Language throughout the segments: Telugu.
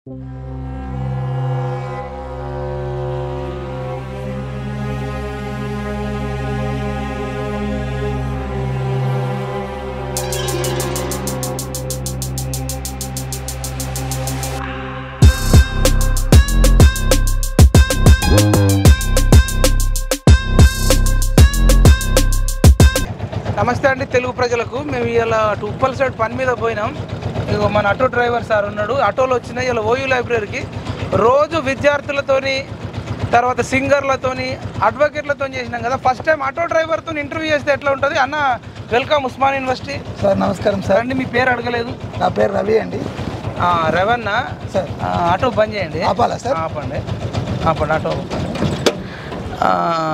నమస్తే అండి తెలుగు ప్రజలకు మేము ఇలా ఉప్పల్ సైడ్ పని మీద పోయినాం ఇగో మన ఆటో డ్రైవర్ సార్ ఉన్నాడు ఆటోలో వచ్చిన ఇలా ఓయూ లైబ్రరీకి రోజు విద్యార్థులతోని తర్వాత సింగర్లతోని అడ్వకేట్లతో చేసినాం కదా ఫస్ట్ టైం ఆటో డ్రైవర్తో ఇంటర్వ్యూ చేస్తే ఎట్లా ఉంటుంది అన్న వెల్కమ్ ఉస్మాన్ యూనివర్సిటీ సార్ నమస్కారం సార్ సార్ అండి మీ పేరు అడగలేదు నా పేరు రవి అండి ఆ, రవణ సార్ ఆ, ఆటో బంద్ చేయండి ఆపాలా సార్ ఆపండి ఆపండి ఆటో ఆపండి. ఆ,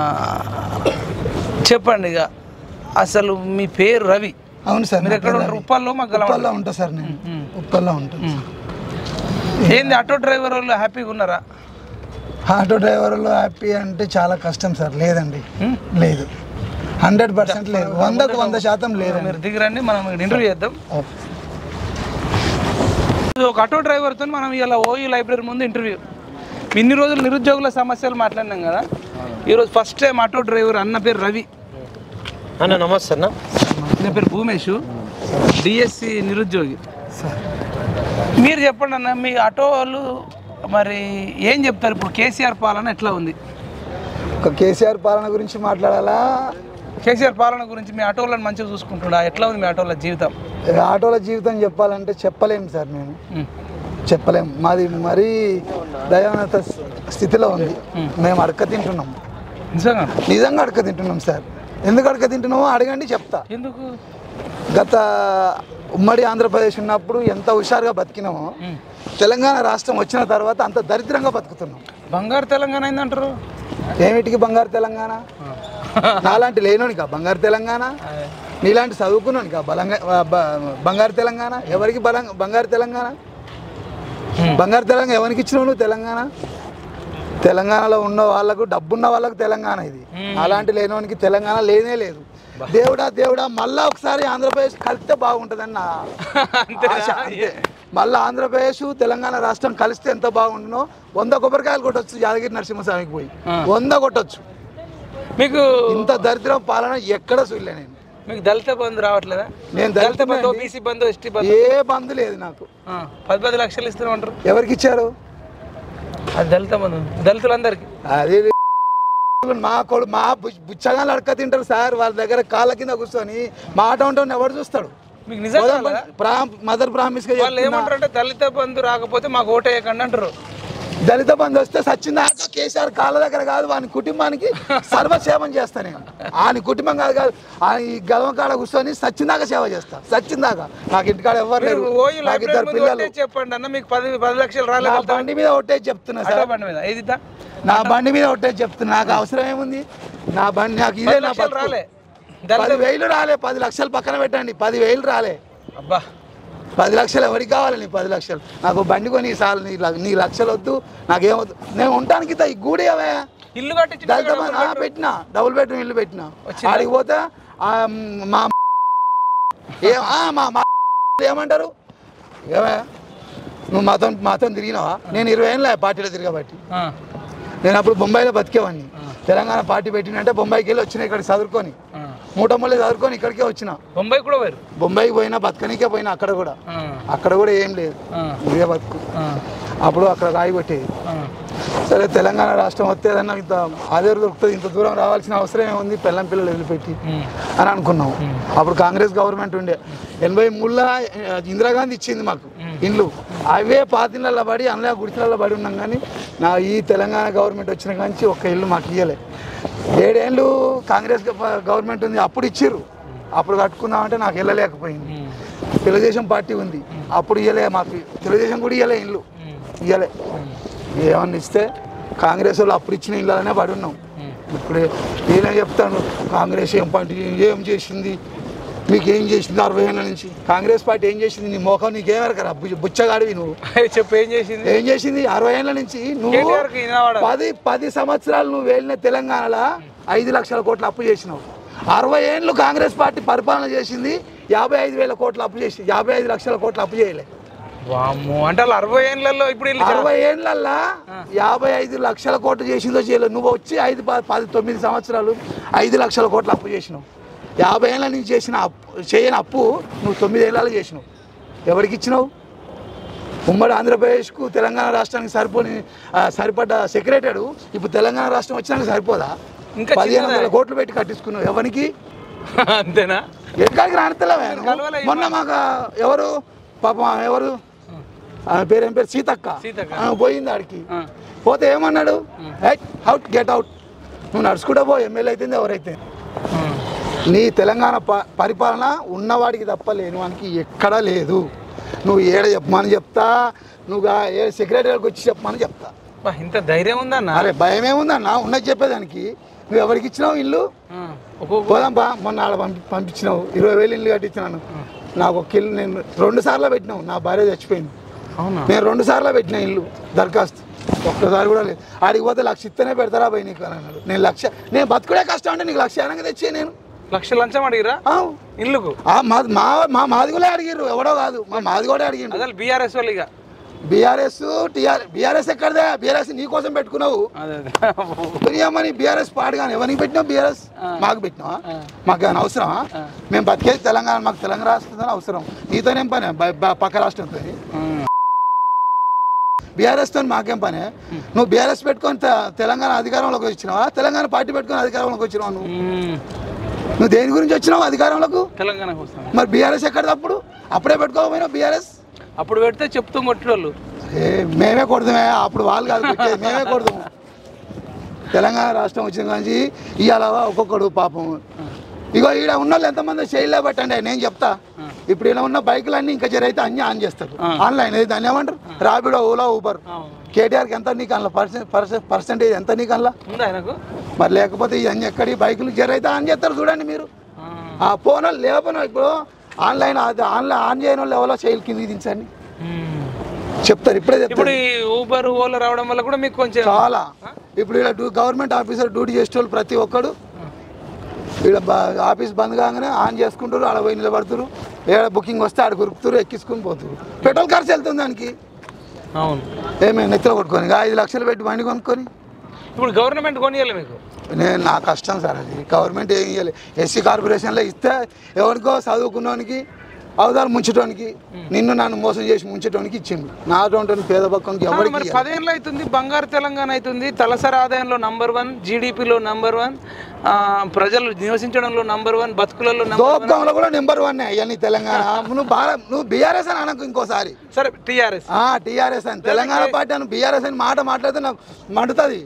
చెప్పండి ఇక అసలు మీ పేరు రవి అవును సార్ మీరు నా ఎక్కడ పేరు ఉంటారు రవి. ఉప్పల్లో మాకు ఉప్పల్లో ఉంటా సార్ నేను ఉమ్. ఉప్పల్లో ఉంటాను ఉమ్. ఏంది ఆటో డ్రైవర్ వాళ్ళు హ్యాపీగా ఉన్నారా ఆటో డ్రైవర్లో హ్యాపీ అంటే చాలా కష్టం సార్ లేదండి ఉమ్. లేదు హండ్రెడ్ పర్సెంట్ లేదు వందకు వంద శాతం లేదండి మీరు దిగిరండి మనం ఇంటర్వ్యూ చేద్దాం ఓకే. ఇది ఒక ఆటో డ్రైవర్తో మనం ఇలా ఓయూ లైబ్రరీ ముందు ఇంటర్వ్యూ ఇన్ని రోజులు నిరుద్యోగుల సమస్యలు మాట్లాడినాం కదా ఈరోజు ఫస్ట్ టైం ఆటో డ్రైవర్ అన్న పేరు రవి అన్న నమస్తే అన్న నా పేరు భూమేష్ డిఎస్సి నిరుద్యోగి సార్ మీరు చెప్పండి అన్న మీ ఆటో వాళ్ళు మరి ఏం చెప్తారు ఇప్పుడు కేసీఆర్ పాలన ఎట్లా ఉంది ఒక కేసీఆర్ పాలన గురించి మాట్లాడాలా కేసీఆర్ పాలన గురించి మీ ఆటో వాళ్ళని మంచిగా చూసుకుంటున్నా ఎట్లా ఉంది మీ ఆటో వాళ్ళ జీవితం ఇక ఆటోల జీవితం చెప్పాలంటే చెప్పలేము సార్ మేము ఉమ్. చెప్పలేం మాది మరీ దయానత స్థితిలో ఉంది మేము అడక తింటున్నాం నిజంగా నిజంగా అడక తింటున్నాం సార్ ఎందుకు అడక తింటున్నామో అడగండి చెప్తా ఎందుకు గత ఉమ్మడి ఆంధ్రప్రదేశ్ ఉన్నప్పుడు ఎంత హుషారుగా బతికినామో ఉమ్. తెలంగాణ రాష్ట్రం వచ్చిన తర్వాత అంత దరిద్రంగా బతుకుతున్నాం బంగారు తెలంగాణ అయిందంటారు ఏమిటికి బంగారు తెలంగాణ నాలాంటి లేనోనికా బంగారు తెలంగాణ నీలాంటి చదువుకున్నానికా బలంగా బ- బంగారు తెలంగాణ ఎవరికి బలం బంగారు తెలంగాణ ఉమ్. బంగారు తెలంగాణ ఎవరికి ఇచ్చినావు నువ్వు తెలంగాణ తెలంగాణలో ఉన్న వాళ్ళకు డబ్బున్న వాళ్ళకు తెలంగాణ ఇది అలాంటి లేనోనికి తెలంగాణ లేనే లేదు దేవుడా దేవుడా మళ్ళా ఒకసారి ఆంధ్రప్రదేశ్ కలిస్తే బాగుంటుందని నా ఆశ అంతే మళ్ళీ ఆంధ్రప్రదేశ్ తెలంగాణ రాష్ట్రం కలిస్తే ఎంత బాగుండునో వంద కొబ్బరికాయలు కొట్టొచ్చు యాదగిరి నరసింహస్వామికి పోయి ఆ. వంద కొట్టొచ్చు మీకు ఇంత దరిద్రం పాలన ఎక్కడ చూడలే నేను మీకు దళిత బంధు రావట్లేదా నేను దళిత దళిత బంధు బీసీ బంధు ఎస్టీ బంధు ఏ బంధు లేదు నాకు ఆ, పది పది లక్షలు ఇస్తున్నామంటారు ఎవరికి ఇచ్చారు అది దళిత బంధు దళితులందరికీ అదే మా కొడు మా బు- బుచ్చగాళ్ళు అడక తింటారు సార్ వాళ్ళ దగ్గర కాళ్ళ కింద కూర్చొని మా ఆట ఉంటాను ఎవరు చూస్తాడు మీకు నిజంగా కాదా? మదర్ ప్రామిస్ గా వాళ్ళు చెప్తున్నా. ఏమంటారు అంటే దళిత బంధు రాకపోతే మాకు ఓటేయకండి అంటారు దళిత బంధు వస్తే సచ్చిందాక కేసీఆర్ కాళ్ళ దగ్గర కాదు వాని కుటుంబానికి సర్వసేవం చేస్తా నేను ఆయన కుటుంబం కాదు కాదు ఆయన ఈ గదవ కాడ కూర్చొని సచ్చిందాక సేవ చేస్తా సచ్చిందాక నాకు ఇంటికాడ ఎవరు లేరు ఓయూ నాకు లైబ్రరీ ఇద్దరు ముందు పిల్లలు ఓటేసి చెప్పండి అన్న మీకు పది పది లక్షలు నా రాలేదు బండి మీద ఒట్టేసి చెప్తున్నా ఆటో సార్ బండి మీద ఇది ఇద్దా? నా బండి మీద ఒట్టేసి చెప్తున్నా నాకు అవసరం ఏముంది నా బండి నాకు ఇదే పది నా లక్షలు బతుకు. రాలే దళిత పది వేలు రాలే పది లక్షలు పక్కన పెట్టండి పది వేలు రాలే అబ్బా పది లక్షలు ఎవరికి కావాలి నీ పది లక్షలు నాకు బండి కొని చాలు నీ ల- నీ లక్షలు వద్దు నాకేమొద్దు నేను ఉండటానికి ఈ గూడి అవే ఇల్లు కట్టించి దళిత బంధు- ఆ, పెట్టినా డబుల్ బెడ్రూమ్ ఇల్లు పెట్టినా వచ్చిందా? ఆడికి పోతే ఆ, మా ఏ ఆ, మా మా ఏమంటారు ఏమే నువ్వు మాతో మాతో తిరిగినావా నేను ఇరవై ఏళ్ళ పార్టీలో తిరగబట్టి ఆ, నేను అప్పుడు బొంబాయిలో బతికేవాడిని తెలంగాణ పార్టీ పెట్టినంటే బొంబాయికి వెళ్ళి వచ్చిన ఇక్కడ చదువుకొని ఆ. మూట ముళ్ళు చదువుకొని ఇక్కడికే వచ్చిన బొంబాయి కూడా పోయారు బొంబాయికి పోయినా బతకనికే పోయినా అక్కడ కూడా ఆ, అక్కడ కూడా ఏం లేదు ఆ, ఇదే బతుకు ఆ, అప్పుడు అక్కడ రాయి కొట్టేది ఆ. సరే తెలంగాణ రాష్ట్రం వస్తే ఏదన్నా ఇంత ఆధార దొరుకుతుంది ఇంత దూరం రావాల్సిన అవసరం ఏముంది పెళ్ళం పిల్లలు వదిలిపెట్టి ఉమ్, అని అనుకున్నాం అప్పుడు కాంగ్రెస్ గవర్నమెంట్ ఉండే ఎనభై మూడులో ఆ, ఇందిరాగాంధీ ఇచ్చింది మాకు ఇండ్లు అవే పాతిళ్ళల్లో పడి అందులో గుడిసెలలో పడి ఉన్నాం కానీ నా ఈ తెలంగాణ గవర్నమెంట్ వచ్చిన కాంచి ఒక్క ఇల్లు మాకు ఇయ్యలే ఏడేళ్ళు కాంగ్రెస్ గ- గవర్నమెంట్ ఉంది అప్పుడు ఇచ్చిర్రు అప్పుడు కట్టుకుందామంటే నాకు వెళ్ళలేకపోయింది ఉమ్, తెలుగుదేశం పార్టీ ఉంది అప్పుడు ఇయ్యలే మాకు తెలుగుదేశం కూడా ఇయ్యలే ఇల్లు ఉమ్, ఇయ్యలే ఏమన్నా ఇస్తే కాంగ్రెస్ వాళ్ళు అప్పుడు ఇచ్చిన ఇళ్ళనే పడి ఉన్నాం ఉమ్. ఇప్పుడే నేనే చెప్తాను కాంగ్రెస్ ఏం పార్టీ ఏం చేసింది మీకు ఏం చేసింది అరవై ఏళ్ళ నుంచి కాంగ్రెస్ పార్టీ ఏం చేసింది నీ మోఖం నీకేమెరకరా బుజ్జ- బుచ్చగాడివి నువ్వు అయ్యి చెప్పు ఏం చేసింది ఏం చేసింది అరవై ఏళ్ళ నుంచి నువ్వు కేటీఆర్కి వినవాడ పది పది సంవత్సరాలు నువ్వు వెళ్ళిన తెలంగాణలో ఐదు లక్షల కోట్ల అప్పు చేసినావు అరవై ఏళ్ళు కాంగ్రెస్ పార్టీ పరిపాలన చేసింది యాభై ఐదు వేల కోట్ల అప్పు చేసి యాభై ఐదు లక్షల కోట్ల అప్పు చేయలే వామ్మో అంటే వాళ్ళు అరవై ఏళ్ళలో ఇప్పుడు వీళ్ళు చాలా- అరవై ఏళ్ళల్లా యాభై ఐదు లక్షల కోట్లు చేసిందో చేయలేదు నువ్వు వచ్చి ఐదు ప- పది తొమ్మిది సంవత్సరాలు ఐదు లక్షల కోట్లు అప్పు చేసినావు యాభై ఏళ్ళ నుంచి చేసిన అప్పు చేయని అప్పు నువ్వు తొమ్మిది ఏళ్ళలో చేసినావు ఎవరికి ఇచ్చినావు ఉమ్మడి ఆంధ్రప్రదేశ్కు తెలంగాణ రాష్ట్రానికి సరిపోని ఆ, సరిపడ్డ సెక్రటరీ ఇప్పుడు తెలంగాణ రాష్ట్రం వచ్చినాక సరిపోదా ఇంకా పదిహేను చిన్నదే. వందల కోట్లు పెట్టి కట్టించుకున్నావు ఎవరికి అంతేనా ఎక్కడికి రానితలేవే నువ్వు? కలవలే మొన్న మాకు ఎవరు పాపం ఆమె ఎవరు ఆమె పేరు ఏం పేరు సీతక్క సీతక్క. ఆమె పోయింది ఆడికి ఆ. పోతే ఏమన్నాడు అవుట్ గెట్ అవుట్ నువ్వు నడుచుకుంటా పో ఎమ్మెల్యే అయితే ఎవరైతే ఆ. నీ తెలంగాణ ప- పరిపాలన ఉన్నవాడికి తప్ప లేనివానికి ఎక్కడా లేదు నువ్వు ఏడ చెప్పమని చెప్తా నువ్వు ఆ ఏ సెక్రటరీకి వచ్చి చెప్పమని చెప్తా బా, ఇంత ధైర్యం ఉందన్న అరే భయం ఏముందన్న ఉన్నది చెప్పేదానికి నువ్వు ఎవరికి ఇచ్చినావు ఇల్లు ఆ. ఒక్కొక్క పోదాం బా మొన్న ఆడ పంపి పంపించినావు ఇరవై వేలు ఇల్లు కట్టించినాను నాకు ఒక ఇల్లు నేను రెండు సార్లు పెట్టినావు నా భార్య చచ్చిపోయింది అవునా నేను రెండు సార్లు పెట్టిన ఇల్లు దరఖాస్తు ఒక్కసారి కూడా లేదు ఆడికి పోతే లక్ష ఇస్తేనే పెడతారా పోయి నీకు అని అన్నాడు నేను లక్ష నేను బతుకుడే కష్టం అంటే నీకు లక్ష అనగా తెచ్చే నేను లక్ష లంచం అడిగిరా ఆ, ఇల్లుకు ఆ, మా మా మా మాదిగోలే అడిగిర్రు ఎవడో కాదు మా మాదిగోడే అడిగిండు అసలు బీఆర్ఎస్ వాళ్ళు ఇక బీఆర్ఎస్ టీఆర్ బీఆర్ఎస్ ఎక్కడదే బీఆర్ఎస్ నీ కోసం పెట్టుకున్నావు అదే అదే దునియామని బీఆర్ఎస్ పాడుగాను ఎవరికి పెట్టినావు బీఆర్ఎస్ మాకు పెట్టినావా మాకు ఏమైనా అవసరమా మేము బతికేది తెలంగాణ మాకు తెలంగాణ రాష్ట్రం అవసరం నీతోనేం పని బ- బ- పక్క రాష్ట్రంతో బీఆర్ఎస్ తో మాకేం పని నువ్వు బీఆర్ఎస్ పెట్టుకొని తె- తెలంగాణ అధికారంలోకి వచ్చినావా తెలంగాణ పార్టీ పెట్టుకొని అధికారంలోకి వచ్చినావు నువ్వు మ్మ్. నువ్వు దేని గురించి వచ్చినావు అధికారంలోకి తెలంగాణకు వస్తాను మరి బీఆర్ఎస్ ఎక్కడ తప్పుడు అప్పుడే పెట్టుకోకపోయినావు బీఆర్ఎస్ అప్పుడు పెడితే చెప్తూ కొట్టేవాళ్ళు ఏ మేమే కొడదామే అప్పుడు వాళ్ళు కాదు పెట్టేది మేమే కొడదాము తెలంగాణ రాష్ట్రం వచ్చిన కానీ ఇవాళ ఒక్కొక్కడు పాపం ఇగో ఈడ ఉన్న వాళ్ళు ఎంతమంది చేయలే పెట్టండి నేను చెప్తా ఇప్పుడు ఇలా ఉన్న బైకులు అన్ని ఇంకా జరైతే అన్ని ఆన్ చేస్తారు ఆన్లైన్ ఇది దాన్ని ఏమంటారు రాపిడో ఓలా ఊబర్ కేటీఆర్కి ఎంత నీకు అందులో పర్సెంట్ పర్సెంటేజ్ ఎంత నీకు అందులో ఉందా ఆయనకు మరి లేకపోతే ఇవన్నీ ఎక్కడి బైకులు జరైతే ఆన్ చేస్తారు చూడండి మీరు ఆ. ఆ ఫోన్ వాళ్ళు లేకపోయినా ఇప్పుడు ఆన్లైన్ అది ఆన్లైన్ ఆన్ చేయని వాళ్ళు ఎవరో చేయలు కిందికి దించండి మ్మ్. చెప్తారు ఇప్పుడే చెప్తారు ఇప్పుడు ఈ ఊబర్ ఓలా రావడం వల్ల కూడా మీకు కొంచెం చాలా ఇప్పుడు ఇక్కడ డ్యూ- గవర్నమెంట్ ఆఫీసర్ డ్యూటీ చేసేటోళ్ళు ప్రతి ఒక్కడు ఇక్కడ బ- ఆఫీస్ బంద్ కాగానే ఆన్ చేసుకుంటారు ఆడ పోయి నిలబడుతారు ఏడ బుకింగ్ వస్తే ఆడ గురుకుతారు ఎక్కించుకుని పోతారు పెట్రోల్ ఖర్చు వెళ్తుంది దానికి అవును ఏమే నెత్తలో కొట్టుకొని ఇక ఐదు లక్షలు పెట్టి బండి కొనుక్కొని ఇప్పుడు గవర్నమెంట్ కొనియాలి మీకు నేను నా కష్టం సార్ అది గవర్నమెంట్ ఏం ఇవ్వాలి ఎస్సీ కార్పొరేషన్లో ఇస్తే ఎవరికో చదువుకున్నోనికి అవదాలు ముంచటోనికి నిన్ను నన్ను మోసం చేసి ముంచటోనికి ఇచ్చిండు నా అటువంటి పేద పక్కనికి ఆ, ఎవరికి మరి ఇయ్యాలి? పదేళ్ళు అవుతుంది బంగారు తెలంగాణ అవుతుంది తలసరి ఆదాయంలో నంబర్ వన్ జీడిపిలో నంబర్ వన్ ఆ, ప్రజలు నివసించడంలో నంబర్ వన్ బతుకులలో నంబర్ దోపకంలో కూడా నెంబర్ వన్ అవన్నీ తెలంగాణ నువ్వు బాగా నువ్వు బీఆర్ఎస్ అని అనకు ఇంకోసారి సరే టీఆర్ఎస్ ఆ టీఆర్ఎస్ అని తెలంగాణ పార్టీ అని బీఆర్ఎస్ అని మాట మాట్లాడితే నాకు మండుతుంది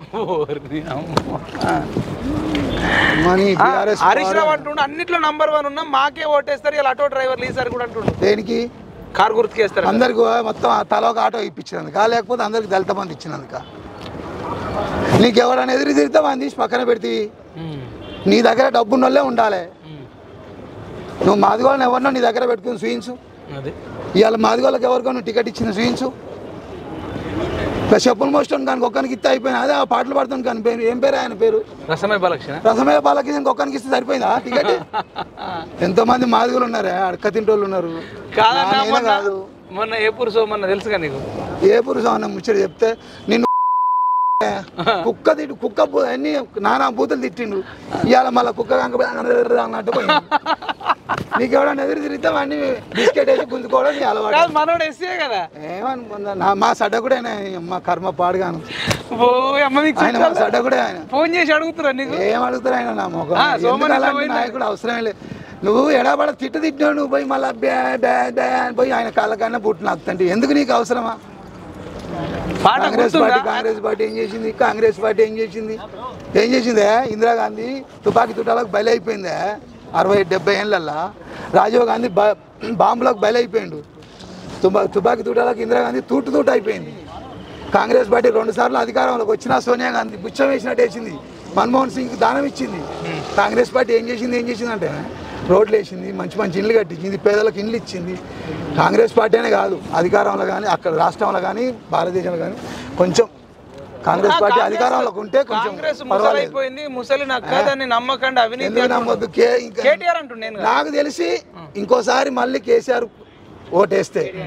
మనీ బీఆర్ఎస్ హరీష్ రావు అంటుండు అన్నిట్లో నంబర్ వన్ ఉన్నా మాకే ఓటేస్తారు ఇలా ఆటో డ్రైవర్లు ఈసారి కూడా అంటుండు దేనికి కార్ గుర్తుకేస్తారు అందరికి మొత్తం ఆ తల ఒక ఆటో ఇప్పించినందుక లేకపోతే అందరికి దళిత మంది ఇచ్చినందుక నీకు ఎవరైనా ఎదురు తిరిగితే మనం తీసి పక్కన పెడితే నీ దగ్గర డబ్బు ఉన్నోళ్ళే ఉండాలి నువ్వు మాదిగోళ్ళని ఎవరినో నీ దగ్గర పెట్టుకుని చూయించు అదే ఇవాళ మాదిగోళ్ళకి ఎవరికో నువ్వు టికెట్ ఇచ్చిన చూయించు ఇక చెప్పులు మోస్తాను కానీ ఒక్కరికి ఇస్తే అయిపోయినా అదే ఆ పాటలు పాడుతాను కానీ పేరు ఏం పేరు ఆయన పేరు రసమయ బాలకృష్ణ రసమయ్య బాలకి ఇంకొకరికి ఇస్తే సరిపోయిందా టికెట్ ఎంతో మంది మాదిగోలు ఉన్నారు అడక తింటోళ్ళు ఉన్నారు కాదన్నా నానేనా మొన్న కాదు మొన్న ఏ పురుషో మొన్న తెలుసుగా నీకు ఏ పురుషం అన్న ముచ్చట చెప్తే నిన్ను కుక్క తిట్టు కుక్క బూ- అన్ని నానా బూతులు తిట్టిండు ఇవాళ మళ్ళీ కుక్క కంక అన్నట్టు పోయింది నీకు ఎవడన్నా ఎదురు తిరిగితే వాడిని బిస్కెట్ వేసి గుంజుకోవడం నీ అలవాటు కాదు మనోడు ఎస్సీ కదా ఏమనుకుందా నా మా సడ్డ కూడా ఆయన మా కర్మ పాడుగాను ఓ అమ్మ మీకు ఆయన మా సడ్డ కూడా ఆయన ఫోన్ చేసి అడుగుతురా నీకు ఏం అడుగుతారు ఆయన నా మొఖం ఆ, సోమన్ ఎందుకు అలాంటి ఇట్లా నాయకుడు అవసరం లేదు నువ్వు ఎడాబడ తిట్టు తిట్టినావు నువ్వు పోయి మళ్ళీ బ్యా బ్యా బ్యా అని పోయి ఆయన కాళ్ళకన్నా బుట్టు నాకుతంటే ఎందుకు నీకు అవసరమా పాట కాంగ్రెస్ గుర్తుందా పార్టీ కాంగ్రెస్ పార్టీ ఏం చేసింది కాంగ్రెస్ పార్టీ ఏం చేసింది ఏం చేసిందే ఇందిరాగాంధీ తుపాకీ తుటాలకు బలి అయిపోయిందే అరవై డెబ్బై ఏళ్ళల్లో రాజీవ్ గాంధీ బా బాంబులకు బలి అయిపోయిండు తుపా తుపాకీ తుటాలకు ఇందిరాగాంధీ తూటు తూటు అయిపోయింది కాంగ్రెస్ పార్టీ రెండు సార్లు అధికారంలోకి వచ్చినా సోనియా గాంధీ బుచ్చం వేసినట్టు వేసింది మన్మోహన్ సింగ్ దానం ఇచ్చింది కాంగ్రెస్ పార్టీ ఏం చేసింది ఏం చేసింది అంటే రోడ్లు వేసింది మంచి మంచి ఇండ్లు కట్టించింది పేదలకు ఇండ్లు ఇచ్చింది కాంగ్రెస్ పార్టీ అనే కాదు అధికారంలో కానీ అక్కడ రాష్ట్రంలో కానీ భారతదేశంలో కానీ కొంచెం కాంగ్రెస్ పార్టీ అధికారంలోకి ఉంటే కొంచెం కాంగ్రెస్ పర్వాలేదు ముసలైపోయింది ముసలి నాకు కాదని నమ్మకండి అవినీతి ఎందుకు నమ్మొద్దు కే ఇంకా కేటీఆర్ అంటుండే నేను నాకు తెలిసి ఇంకోసారి మళ్ళీ కేసీఆర్ ఓటేస్తే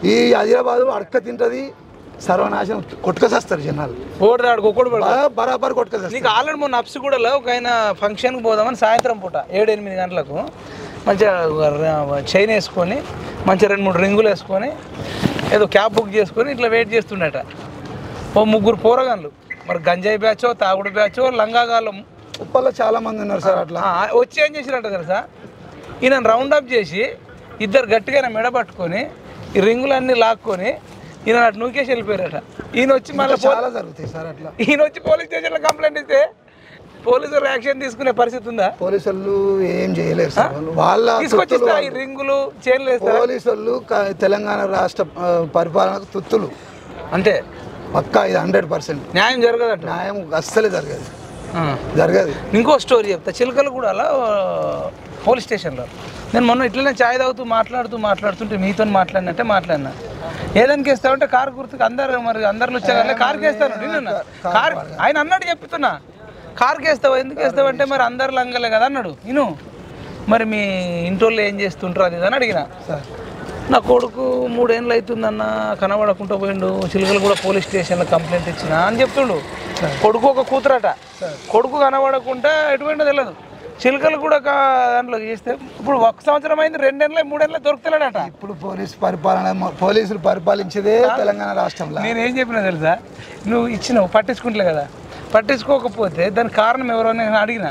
ఈ హైదరాబాద్ అడక తింటది సర్వనాశనం కొట్టుకొస్తారు జనాలు ఓడి రాడు ఒక్కడు పడు బాగా బరాబర్ కొట్టుకొస్తారు నీకు ఆల్రెడీ మొన్న అప్సిగూడలో ఒక ఆయన ఫంక్షన్కి పోదామని సాయంత్రం పూట ఏడు ఎనిమిది గంటలకు మంచిగా చైన్ వేసుకొని మంచిగా రెండు మూడు రింగులు వేసుకొని ఏదో క్యాబ్ బుక్ చేసుకొని ఇట్లా వెయిట్ చేస్తుండట ఓ ముగ్గురు పోరగాన్లు మరి గంజాయి బ్యాచో తాగుడు బ్యాచో లంగాగాలం ఉప్పల్లో చాలా మంది ఉన్నారు సార్ అట్లా ఆ, వచ్చి ఏం చేసినట్ట తెలుసా ఈయన రౌండ్ అప్ చేసి ఇద్దరు గట్టిగా మెడ పట్టుకొని ఈ రింగులన్నీ లాక్కొని ఈయన అటు నూకేసి వెళ్ళిపోయారట ఈయన వచ్చి మళ్ళీ చాలా జరుగుతాయి సార్ అట్లా ఈయన వచ్చి పోలీస్ స్టేషన్లో కంప్లైంట్ ఇస్తే పోలీసులు యాక్షన్ తీసుకునే పరిస్థితి ఉందా పోలీసులు ఏం చేయలేరు సార్ వాళ్ళు. వాళ్ళ తీసుకొచ్చిస్తా ఈ రింగులు చైన్లు వేస్తారా పోలీసులు క- తెలంగాణ రాష్ట్ర ఆ, పరిపాలనకు తుత్తులు అంతే పక్కా ఇది హండ్రెడ్ పర్సెంట్ న్యాయం జరగదట న్యాయం అస్సలే జరగదు ఆ. జరగదు ఇంకో స్టోరీ చెప్తా చిలకలు కూడా అలా పోలీస్ స్టేషన్లో నేను మొన్న ఇట్లనే ఛాయ్ తాగుతూ మాట్లాడుతూ మాట్లాడుతుంటే మీతో మాట్లాడినట్టే మాట్లాడినా ఏదానికి వేస్తావంటే కారు గుర్తుకు అందరు మరి అందరిలో వచ్చాక కార్కి వేస్తాను నేను కార్ ఆయన అన్నాడు చెప్తున్నా కార్కి వేస్తావు ఎందుకు వేస్తావు అంటే మరి అందరు లంగలే కదా అన్నాడు నేను మరి మీ ఇంటోళ్ళు ఏం చేస్తుంటారు అది ఇది అని అడిగిన సార్ నా కొడుకు మూడేళ్ళు అవుతుందన్న కనబడకుండా పోయిండు చిలుకలు కూడా పోలీస్ స్టేషన్లో కంప్లైంట్ ఇచ్చిన అని చెప్తుండు కొడుకు ఒక కూతురట కొడుకు కనబడకుండా ఎటువంటి తెలియదు చిలుకలు కూడా కా- దాంట్లో చేస్తే ఇప్పుడు ఒక సంవత్సరం అయింది రెండేళ్ళ మూడేళ్ళ దొరుకుతలేడట ఇప్పుడు పోలీస్ పరిపాలన మొ- పోలీసులు పరిపాలించేదే తెలంగాణ రాష్ట్రంలో నేనేం చెప్పినా తెలుసా నువ్వు ఇచ్చినావు పట్టించుకుంటలే కదా పట్టించుకోకపోతే దానికి కారణం ఎవరో అని నేను అడిగిన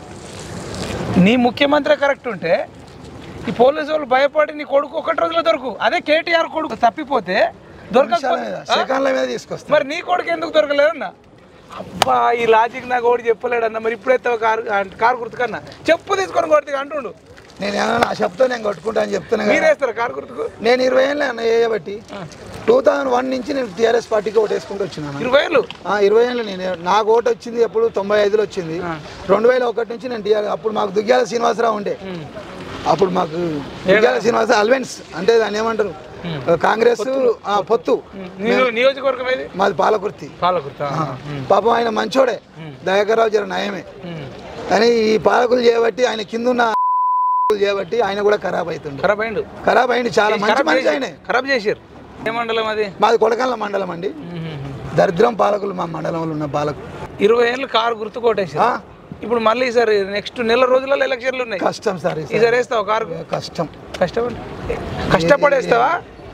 నీ ముఖ్యమంత్రి కరెక్ట్ ఉంటే ఈ పోలీసు వాళ్ళు భయపడి నీ కొడుకు ఒకటి రోజులో దొరకు అదే కేటీఆర్ కొడుకు తప్పిపోతే దొరకకపోతే సెకండ్ల మీద తీసుకొస్తారు మరి నీ కొడుకు ఎందుకు దొరకలేదన్న అబ్బా ఈ లాజిక్ నాకు ఒకటి చెప్పలేడన్న మరి ఇప్పుడైతే కారు కారు గుర్తుకన్నా చెప్పు తీసుకొని కొడుతుంది అంటుండు నేను ఏమన్నా నా చెప్తా నేను కొట్టుకుంటా అని చెప్తున్నా కదా. మీరేస్తారా కారు గుర్తుకు నేను ఇరవై ఏళ్ళు అన్న చేయబట్టి టూ థౌజండ్ వన్ నుంచి నేను టీఆర్ఎస్ పార్టీకి ఓటు వేసుకుంటూ వచ్చినాను ఇరవై వేలు ఆ, ఇరవై ఏళ్ళు నేను నాకు ఓటు వచ్చింది ఎప్పుడు తొంభై ఐదులో వచ్చింది రెండు వేల ఒకటి నుంచి నేను టీఆర్ అప్పుడు మాకు దుగ్గ్యాల శ్రీనివాసరావు ఉండే అప్పుడు మాకు దుగ్గ్యాల శ్రీనివాసరావు అల్వెన్స్ అంటే దాన్ని ఏమంటారు కాంగ్రెస్ ఆ, పొత్తు నియో- నియోజకవర్గం ఏది మాది పాలకుర్తి పాలకుర్త పాపం ఆయన మంచోడే దయాకర్రావు జర నయమే కానీ ఈ పాలకులు చేయబట్టి ఆయన కింద ఉన్న చేయబట్టి ఆయన కూడా ఖరాబ్ అవుతుండే ఖరాబ్ అయిండు ఖరాబ్ అయింది చాలా మంచి మనిషి ఆయన ఖరాబ్ చేసారు ఏ మండలం అది మాది కొడకళ్ళ మండలం అండి దరిద్రం పాలకులు మా మండలంలో ఉన్న పాలకులు ఇరవై ఏళ్ళు కారు గుర్తు కొట్టేసారు ఆ, ఇప్పుడు మళ్ళీ ఈసారి నెక్స్ట్ నెల రోజులలో ఎలక్షన్లు ఉన్నాయి కష్టం సార్ ఈసారి. ఈసారి వేస్తావు కారు కష్టం కష్టపడి కష్టపడేస్తావా